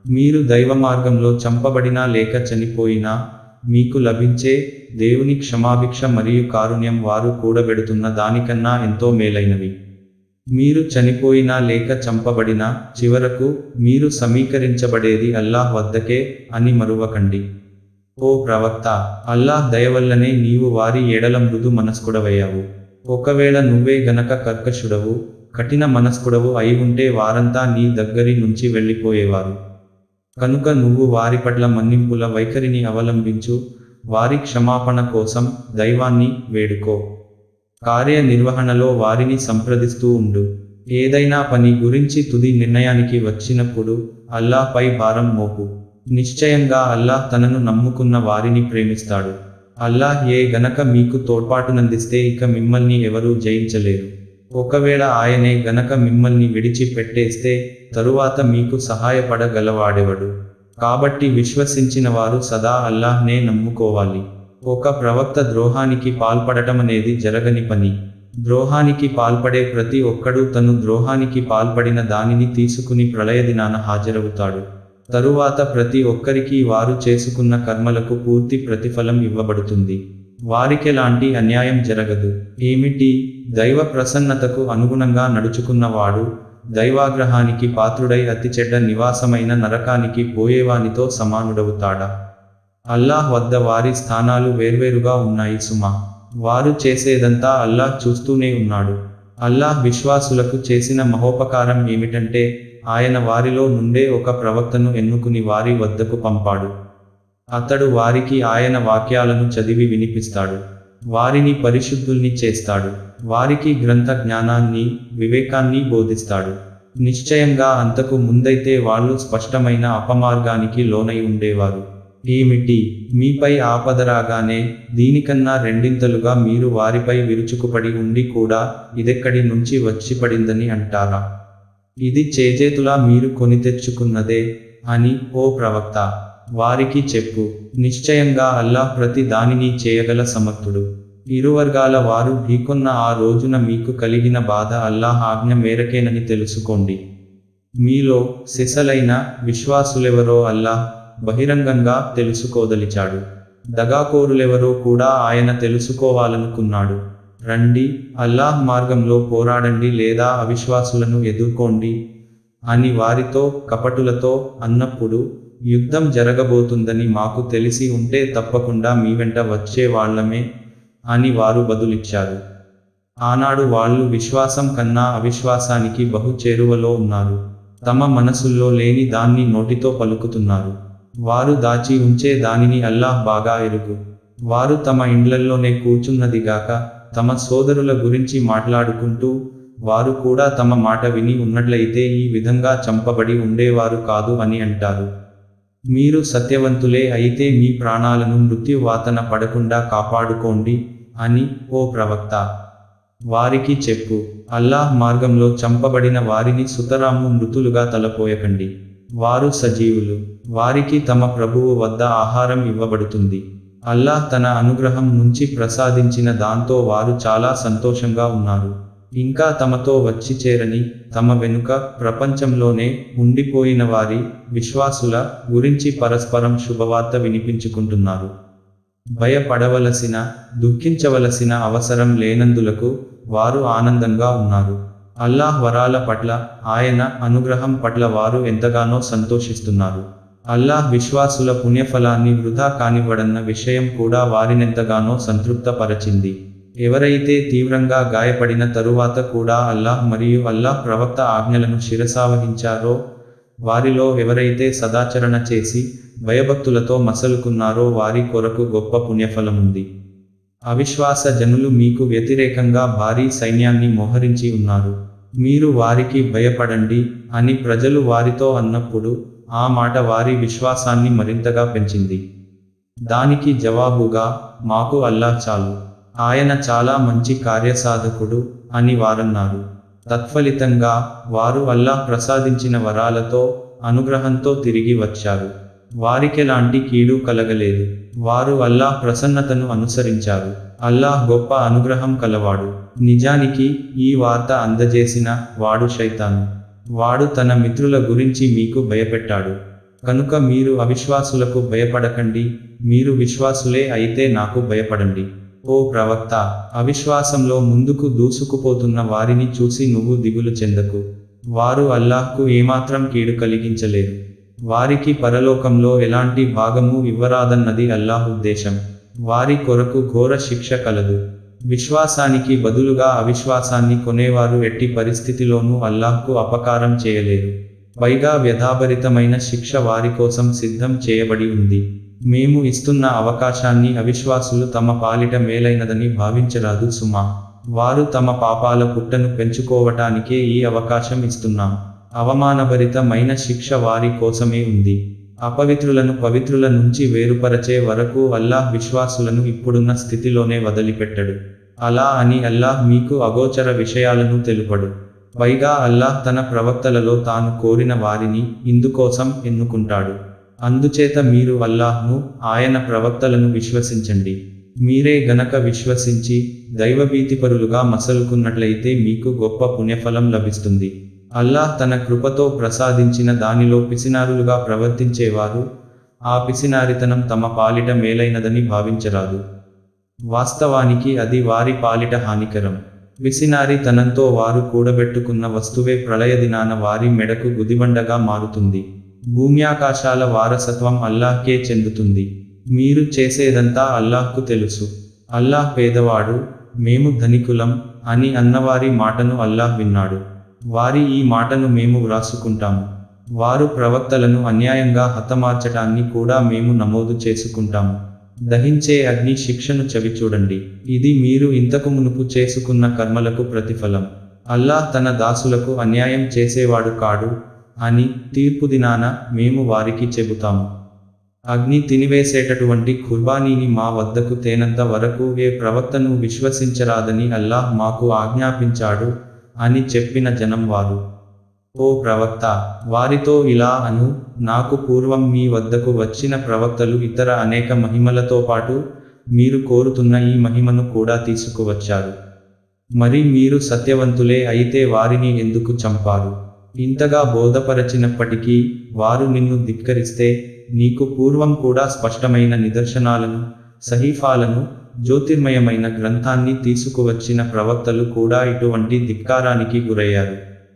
మీరు దైవ మార్గంలో చంపబడినా లేక చనిపోయినా మీకు లభించే దేవుని క్షమాభిక్ష మరియు కారుణ్యం వారు కూడబెడుతున్న దానికన్నా ఎంతో మేలైనవి మీరు చనిపోయినా లేక చంపబడినా చివరకు మీరు సమీకరించబడేది అల్లాహ్ వద్దకే అని మరువకండి ఓ ప్రవక్త అల్లాహ్ దయవల్లనే నీవు వారి ఎడల మృదు మనస్కుడవయ్యావు ఒకవేళ నువ్వే గనక కర్కశుడవు కఠిన మనస్కుడవు అయి ఉంటే వారంతా నీ దగ్గరి నుంచి వెళ్ళిపోయేవారు కనుక నువ్వు వారి పట్ల మన్నింపుల వైఖరిని అవలంబించు వారి క్షమాపణ కోసం దైవాన్ని వేడుకో కార్యనిర్వహణలో వారిని సంప్రదిస్తూ ఉండు ఏదైనా పని గురించి తుది నిర్ణయానికి వచ్చినప్పుడు అల్లాహ్పై భారం మోపు నిశ్చయంగా అల్లాహ్ తనను నమ్ముకున్న వారిని ప్రేమిస్తాడు అల్లాహ్ ఏ గనక మీకు తోడ్పాటునందిస్తే ఇక మిమ్మల్ని ఎవరూ జయించలేరు ఒకవేళ ఆయనే గనక మిమ్మల్ని విడిచిపెట్టేస్తే తరువాత మీకు సహాయపడగలవాడెవడు కాబట్టి విశ్వసించిన వారు సదా అల్లాహ్నే నమ్ముకోవాలి ఒక ప్రవక్త ద్రోహానికి పాల్పడటమనేది జరగని పని ద్రోహానికి పాల్పడే ప్రతి ఒక్కడూ తను ద్రోహానికి పాల్పడిన దానిని తీసుకుని ప్రళయదినాన హాజరవుతాడు తరువాత ప్రతి ఒక్కరికి వారు చేసుకున్న కర్మలకు పూర్తి ప్రతిఫలం ఇవ్వబడుతుంది వారికెలాంటి అన్యాయం జరగదు ఏమిటి దైవ ప్రసన్నతకు అనుగుణంగా నడుచుకున్నవాడు దైవాగ్రహానికి పాత్రుడై అతి చెడ్డ నివాసమైన నరకానికి పోయేవానితో సమానుడవుతాడా అల్లాహ్ వద్ద వారి స్థానాలు వేర్వేరుగా ఉన్నాయి సుమా వారు చేసేదంతా అల్లాహ్ చూస్తూనే ఉన్నాడు అల్లాహ్ విశ్వాసులకు చేసిన మహోపకారం ఏమిటంటే ఆయన వారిలో నుండే ఒక ప్రవక్తను ఎన్నుకుని వారి వద్దకు పంపాడు అతడు వారికి ఆయన వాక్యాలను చదివి వినిపిస్తాడు వారిని పరిశుద్ధుల్ని చేస్తాడు వారికి గ్రంథ జ్ఞానాన్ని వివేకాన్ని బోధిస్తాడు నిశ్చయంగా అంతకు ముందైతే వాళ్ళు స్పష్టమైన అపమార్గానికి లోనై ఉండేవారు ఏమిటి మీపై ఆపదరాగానే దీనికన్నా రెండింతలుగా మీరు వారిపై విరుచుకుపడి ఉండి కూడా ఇదెక్కడి నుంచి వచ్చి పడిందని అంటారా ఇది చేజేతులా మీరు కొని తెచ్చుకున్నదే అని ఓ ప్రవక్త వారికి చెప్పు నిశ్చయంగా అల్లాహ్ ప్రతి దానిని చేయగల సమర్థుడు ఇరువర్గాల వారు ఢీకొన్న ఆ రోజున మీకు కలిగిన బాధ అల్లాహ్ ఆజ్ఞ మేరకేనని తెలుసుకోండి మీలో సిసలైన విశ్వాసులెవరో అల్లాహ్ బహిరంగంగా తెలుసుకోదలిచాడు దగాకోరులెవరో కూడా ఆయన తెలుసుకోవాలనుకున్నాడు రండి అల్లాహ్ మార్గంలో పోరాడండి లేదా అవిశ్వాసులను ఎదుర్కోండి అని వారితో కపటులతో అన్నప్పుడు యుద్ధం జరగబోతుందని మాకు తెలిసి ఉంటే తప్పకుండా మీ వెంట వచ్చే వాళ్ళమే అని వారు బదులిచ్చారు ఆనాడు వాళ్ళు విశ్వాసం కన్నా అవిశ్వాసానికి బహు చేరువలో ఉన్నారు తమ మనసుల్లో లేని దాన్ని నోటితో పలుకుతున్నారు వారు దాచి ఉంచే దానిని అల్లాహ్ బాగా ఎరుగు వారు తమ ఇండ్లల్లోనే కూర్చున్నదిగాక తమ సోదరుల గురించి మాట్లాడుకుంటూ వారు కూడా తమ మాట విని ఉన్నట్లయితే ఈ విధంగా చంపబడి ఉండేవారు కాదు అని అంటారు మీరు సత్యవంతులే అయితే మీ ప్రాణాలను మృత్యువాతన పడకుండా కాపాడుకోండి అని ఓ ప్రవక్త వారికి చెప్పు అల్లాహ్ మార్గంలో చంపబడిన వారిని సుతరాము మృతులుగా తలపోయకండి వారు సజీవులు వారికి తమ ప్రభువు వద్ద ఆహారం ఇవ్వబడుతుంది అల్లాహ్ తన అనుగ్రహం నుంచి ప్రసాదించిన దాంతో వారు చాలా సంతోషంగా ఉన్నారు ఇంకా తమతో వచ్చి చేరని తమ వెనుక ప్రపంచంలోనే ఉండిపోయిన వారి విశ్వాసుల గురించి పరస్పరం శుభవార్త వినిపించుకుంటున్నారు భయపడవలసిన దుఃఖించవలసిన అవసరం లేనందులకు వారు ఆనందంగా ఉన్నారు అల్లాహ్ వరాల పట్ల ఆయన అనుగ్రహం పట్ల వారు ఎంతగానో సంతోషిస్తున్నారు అల్లాహ్ విశ్వాసుల పుణ్యఫలాన్ని వృధా కానివ్వడన్న విషయం కూడా వారినెంతగానో సంతృప్తపరచింది ఎవరైతే తీవ్రంగా గాయపడిన తరువాత కూడా అల్లాహ్ మరియు అల్లాహ్ ప్రవక్త ఆజ్ఞలను శిరసావహించారో వారిలో ఎవరైతే సదాచరణ చేసి భయభక్తులతో మసలుకున్నారో వారి కొరకు గొప్ప పుణ్యఫలముంది అవిశ్వాస జనులు మీకు వ్యతిరేకంగా భారీ సైన్యాన్ని మోహరించి ఉన్నారు మీరు వారికి భయపడండి అని ప్రజలు వారితో అన్నప్పుడు ఆ మాట వారి విశ్వాసాన్ని మరింతగా పెంచింది దానికి జవాబుగా మాకు అల్లాహ్ చాలు ఆయన చాలా మంచి కార్యసాధకుడు అని వారన్నారు తత్ఫలితంగా వారు అల్లాహ్ ప్రసాదించిన వరాలతో అనుగ్రహంతో తిరిగి వచ్చారు వారికెలాంటి కీడు కలగలేదు వారు అల్లాహ్ ప్రసన్నతను అనుసరించారు అల్లాహ్ గొప్ప అనుగ్రహం కలవాడు నిజానికి ఈ వార్త అందజేసిన వాడు శైతాను వాడు తన మిత్రుల గురించి మీకు భయపెట్టాడు కనుక మీరు అవిశ్వాసులకు భయపడకండి మీరు విశ్వాసులే అయితే నాకు భయపడండి ఓ ప్రవక్త అవిశ్వాసంలో ముందుకు దూసుకుపోతున్న వారిని చూసి నువ్వు దిగులు చెందకు వారు అల్లాహ్కు ఏమాత్రం కీడు కలిగించలేరు వారికి పరలోకంలో ఎలాంటి భాగము ఇవ్వరాదన్నది అల్లాహ్ ఉద్దేశం వారి కొరకు ఘోర శిక్ష కలదు విశ్వాసానికి బదులుగా అవిశ్వాసాన్ని కొనేవారు ఎట్టి పరిస్థితిలోనూ అల్లాహ్కు అపకారం చేయలేరు పైగా వ్యధాభరితమైన శిక్ష వారి కోసం సిద్ధం చేయబడి ఉంది మేము ఇస్తున్న అవకాశాన్ని అవిశ్వాసులు తమ పాలిట మేలైనదని భావించరాదు సుమా వారు తమ పాపాల పుట్టను పెంచుకోవటానికే ఈ అవకాశం ఇస్తున్నాం అవమానభరితమైన శిక్ష వారి కోసమే ఉంది అపవిత్రులను పవిత్రుల నుంచి వేరుపరచే వరకు అల్లాహ్ విశ్వాసులను ఇప్పుడున్న స్థితిలోనే వదిలిపెట్టడు అలా అని అల్లాహ్ మీకు అగోచర విషయాలను తెలుపడు పైగా అల్లాహ్ తన ప్రవక్తలలో తాను కోరిన వారిని ఇందుకోసం ఎన్నుకుంటాడు అందుచేత మీరు అల్లాహ్ను ఆయన ప్రవక్తలను విశ్వసించండి మీరే గనక విశ్వసించి దైవభీతిపరులుగా మసలుకున్నట్లయితే మీకు గొప్ప పుణ్యఫలం లభిస్తుంది అల్లాహ్ తన కృపతో ప్రసాదించిన దానిలో పిసినారులుగా ప్రవర్తించేవారు ఆ పిసినారితనం తమ పాలిట మేలైనదని భావించరాదు వాస్తవానికి అది వారి పాలిట హానికరం పిసినారి తనంతో వారు కూడబెట్టుకున్న వస్తువే ప్రళయదినాన వారి మెడకు గుదిబండగా మారుతుంది భూమ్యాకాశాల వారసత్వం అల్లాహ్కే చెందుతుంది మీరు చేసేదంతా అల్లాహ్కు తెలుసు అల్లాహ్ పేదవాడు మేము ధనికులం అని అన్నవారి మాటను అల్లాహ్ విన్నాడు వారి ఈ మాటను మేము వ్రాసుకుంటాము వారు ప్రవక్తలను అన్యాయంగా హతమార్చటాన్ని కూడా మేము నమోదు చేసుకుంటాము దహించే అగ్ని శిక్షను చవిచూడండి ఇది మీరు ఇంతకు మునుపు చేసుకున్న కర్మలకు ప్రతిఫలం అల్లాహ్ తన దాసులకు అన్యాయం చేసేవాడు కాడు అని తీర్పు దినాన మేము వారికి చెబుతాము అగ్ని తినివేసేటటువంటి ఖుర్బానీని మా వద్దకు తేనంత వరకు ఏ ప్రవక్తను విశ్వసించరాదని అల్లాహ్ మాకు ఆజ్ఞాపించాడు అని చెప్పిన జనం వారు ఓ ప్రవక్త వారితో ఇలా అను నాకు పూర్వం మీ వద్దకు వచ్చిన ప్రవక్తలు ఇతర అనేక మహిమలతో పాటు మీరు కోరుతున్న ఈ మహిమను కూడా తీసుకువచ్చారు మరి మీరు సత్యవంతులే అయితే వారిని ఎందుకు చంపారు ఇంతగా బోధపరచినప్పటికీ వారు నిన్ను ధిక్కరిస్తే నీకు పూర్వం కూడా స్పష్టమైన నిదర్శనాలను సహీఫాలను జ్యోతిర్మయమైన గ్రంథాన్ని తీసుకువచ్చిన ప్రవక్తలు కూడా ఇటువంటి ధిక్కారానికి గురయ్యారు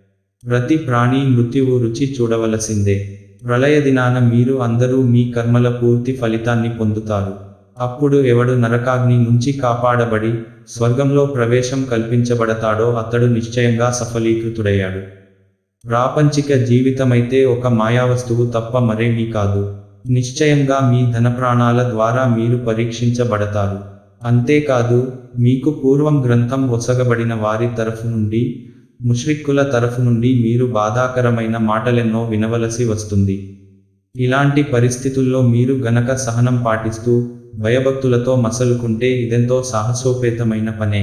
ప్రతి ప్రాణి మృత్యువు రుచి చూడవలసిందే ప్రళయదినాన మీరు అందరూ మీ కర్మల పూర్తి ఫలితాన్ని పొందుతారు అప్పుడు ఎవడు నరకాగ్ని నుంచి కాపాడబడి స్వర్గంలో ప్రవేశం కల్పించబడతాడో అతడు నిశ్చయంగా సఫలీకృతుడయ్యాడు ప్రాపంచిక జీవితమైతే ఒక మాయావస్తువు తప్ప మరేమీ కాదు నిశ్చయంగా మీ ధనప్రాణాల ద్వారా మీరు పరీక్షించబడతారు అంతేకాదు మీకు పూర్వం గ్రంథం ఒసగబడిన వారి తరఫు నుండి ముష్రిక్కుల తరఫు నుండి మీరు బాధాకరమైన మాటలెన్నో వినవలసి వస్తుంది ఇలాంటి పరిస్థితుల్లో మీరు గనక సహనం పాటిస్తూ భయభక్తులతో మసలుకుంటే ఇదెంతో సాహసోపేతమైన పనే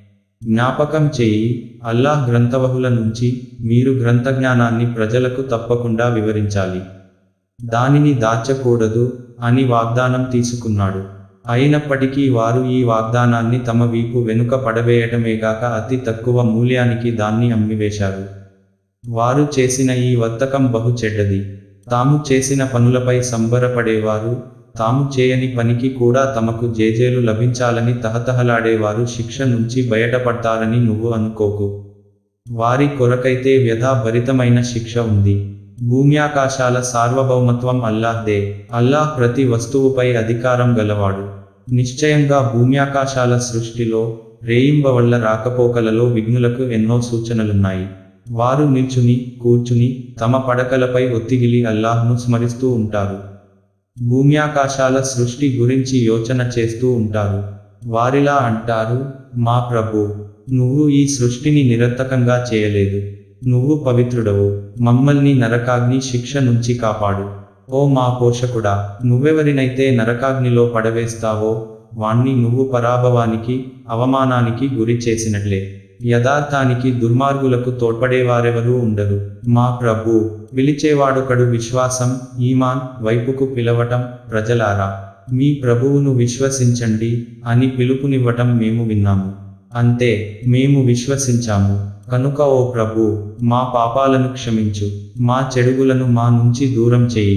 జ్ఞాపకం చేయి అల్లాహ్ గ్రంథవహుల నుంచి మీరు గ్రంథజ్ఞానాన్ని ప్రజలకు తప్పకుండా వివరించాలి దానిని దాచకూడదు అని వాగ్దానం తీసుకున్నాడు అయినప్పటికీ వారు ఈ వాగ్దానాన్ని తమ వీపు వెనుక పడవేయటమేగాక అతి తక్కువ మూల్యానికి దాన్ని అమ్మివేశారు వారు చేసిన ఈ వర్తకం బహు చెడ్డది తాము చేసిన పనులపై సంబరపడేవారు తాము చేయని పనికి కూడా తమకు జేజేలు లభించాలని తహతహలాడేవారు శిక్ష నుంచి బయటపడతారని నువ్వు అనుకోకు వారి కొరకైతే వ్యధాభరితమైన శిక్ష ఉంది భూమ్యాకాశాల సార్వభౌమత్వం అల్లాహ్దే అల్లాహ్ ప్రతి వస్తువుపై అధికారం గలవాడు నిశ్చయంగా భూమ్యాకాశాల సృష్టిలో రేయింబవళ్ల రాకపోకలలో విఘ్నులకు ఎన్నో సూచనలున్నాయి వారు నిల్చుని కూర్చుని తమ పడకలపై ఒత్తిగిలి అల్లాహ్ను స్మరిస్తూ ఉంటారు భూమ్యాకాశాల సృష్టి గురించి యోచన చేస్తూ ఉంటారు వారిలా అంటారు మా ప్రభు నువ్వు ఈ సృష్టిని నిరర్థకంగా చేయలేదు నువ్వు పవిత్రుడవు మమ్మల్ని నరకాగ్ని శిక్ష నుంచి కాపాడు ఓ మా పోషకుడా నువ్వెవరినైతే నరకాగ్నిలో పడవేస్తావో వాణ్ణి నువ్వు పరాభవానికి అవమానానికి గురి చేసినట్లే యథార్థానికి దుర్మార్గులకు తోడ్పడేవారెవరూ ఉండరు మా ప్రభు పిలిచేవాడొకడు విశ్వాసం ఈమాన్ వైపుకు పిలవటం ప్రజలారా మీ ప్రభువును విశ్వసించండి అని పిలుపునివ్వటం మేము విన్నాము అంతే మేము విశ్వసించాము కనుక ఓ ప్రభు మా పాపాలను క్షమించు మా చెడుగులను మా నుంచి దూరం చేయి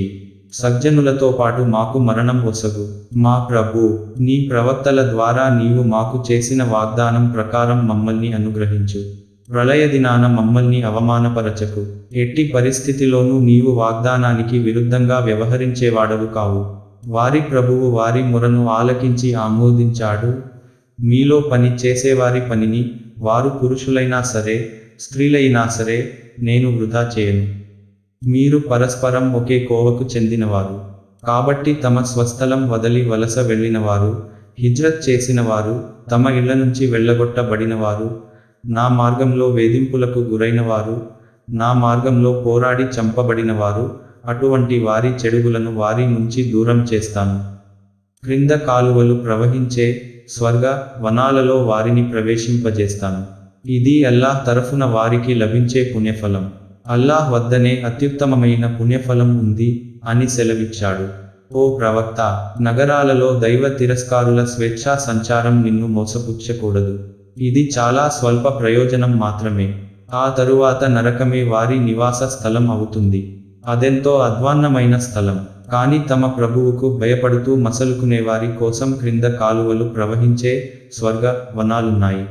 సజ్జనులతో పాటు మాకు మరణం ఒసగు మా ప్రభు నీ ప్రవక్తల ద్వారా నీవు మాకు చేసిన వాగ్దానం ప్రకారం మమ్మల్ని అనుగ్రహించు ప్రళయ దినాన మమ్మల్ని అవమానపరచకు ఎట్టి పరిస్థితిలోనూ నీవు వాగ్దానానికి విరుద్ధంగా వ్యవహరించేవాడవు కావు వారి ప్రభువు వారి మొరను ఆలకించి ఆమోదించాడు మీలో పని చేసేవారి పనిని వారు పురుషులైనా సరే స్త్రీలైనా సరే నేను వృధా చేయను మీరు పరస్పరం ఒకే కోవకు చెందినవారు కాబట్టి తమ స్వస్థలం వదలి వలస వెళ్ళినవారు హిజ్రత్ చేసినవారు తమ ఇళ్ల నుంచి వెళ్ళగొట్టబడినవారు నా మార్గంలో వేధింపులకు గురైనవారు నా మార్గంలో పోరాడి చంపబడినవారు అటువంటి వారి చెడుగులను వారి నుంచి దూరం చేస్తాను క్రింద కాలువలు ప్రవహించే స్వర్గ వనాలలో వారిని ప్రవేశింపజేస్తాను ఇది అల్లాహ్ తరఫున వారికి లభించే పుణ్యఫలం అల్లాహ్ వద్దనే అత్యుత్తమమైన పుణ్యఫలం ఉంది అని సెలవిచ్చాడు ఓ ప్రవక్త నగరాలలో దైవ తిరస్కారుల స్వేచ్ఛా సంచారం నిన్ను మోసపుచ్చకూడదు ఇది చాలా స్వల్ప ప్రయోజనం మాత్రమే ఆ తరువాత నరకమే వారి నివాస స్థలం అవుతుంది అదెంతో అధ్వాన్నమైన స్థలం కాని తమ ప్రభువుకు భయపడుతూ మసలుకునేవారి కోసం క్రింద కాలువలు ప్రవహించే స్వర్గ వనాలున్నాయి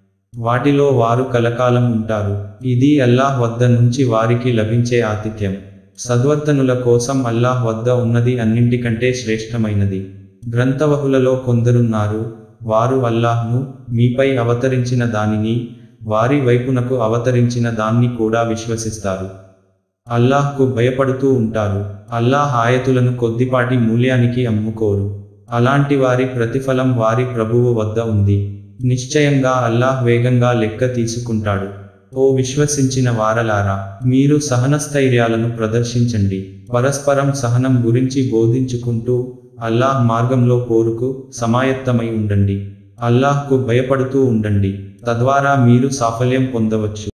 వాటిలో వారు కలకాలం ఉంటారు ఇది అల్లాహ్ వద్ద నుంచి వారికి లభించే ఆతిథ్యం సద్వర్తనుల కోసం అల్లాహ్ వద్ద ఉన్నది అన్నింటికంటే శ్రేష్టమైనది గ్రంథవహులలో కొందరున్నారు వారు అల్లాహ్ను మీపై అవతరించిన దానిని వారి వైపునకు అవతరించిన దాన్ని కూడా విశ్వసిస్తారు అల్లాహ్కు భయపడుతూ ఉంటారు అల్లాహ్ ఆయతులను కొద్దిపాటి మూల్యానికి అమ్ముకోరు అలాంటి వారి ప్రతిఫలం వారి ప్రభువు వద్ద ఉంది నిశ్చయంగా అల్లాహ్ వేగంగా లెక్క తీసుకుంటాడు ఓ విశ్వసించిన వారలారా మీరు సహనస్థైర్యాలను ప్రదర్శించండి పరస్పరం సహనం గురించి బోధించుకుంటూ అల్లాహ్ మార్గంలో పోరుకు సమాయత్తమై ఉండండి అల్లాహ్కు భయపడుతూ ఉండండి తద్వారా మీరు సాఫల్యం పొందవచ్చు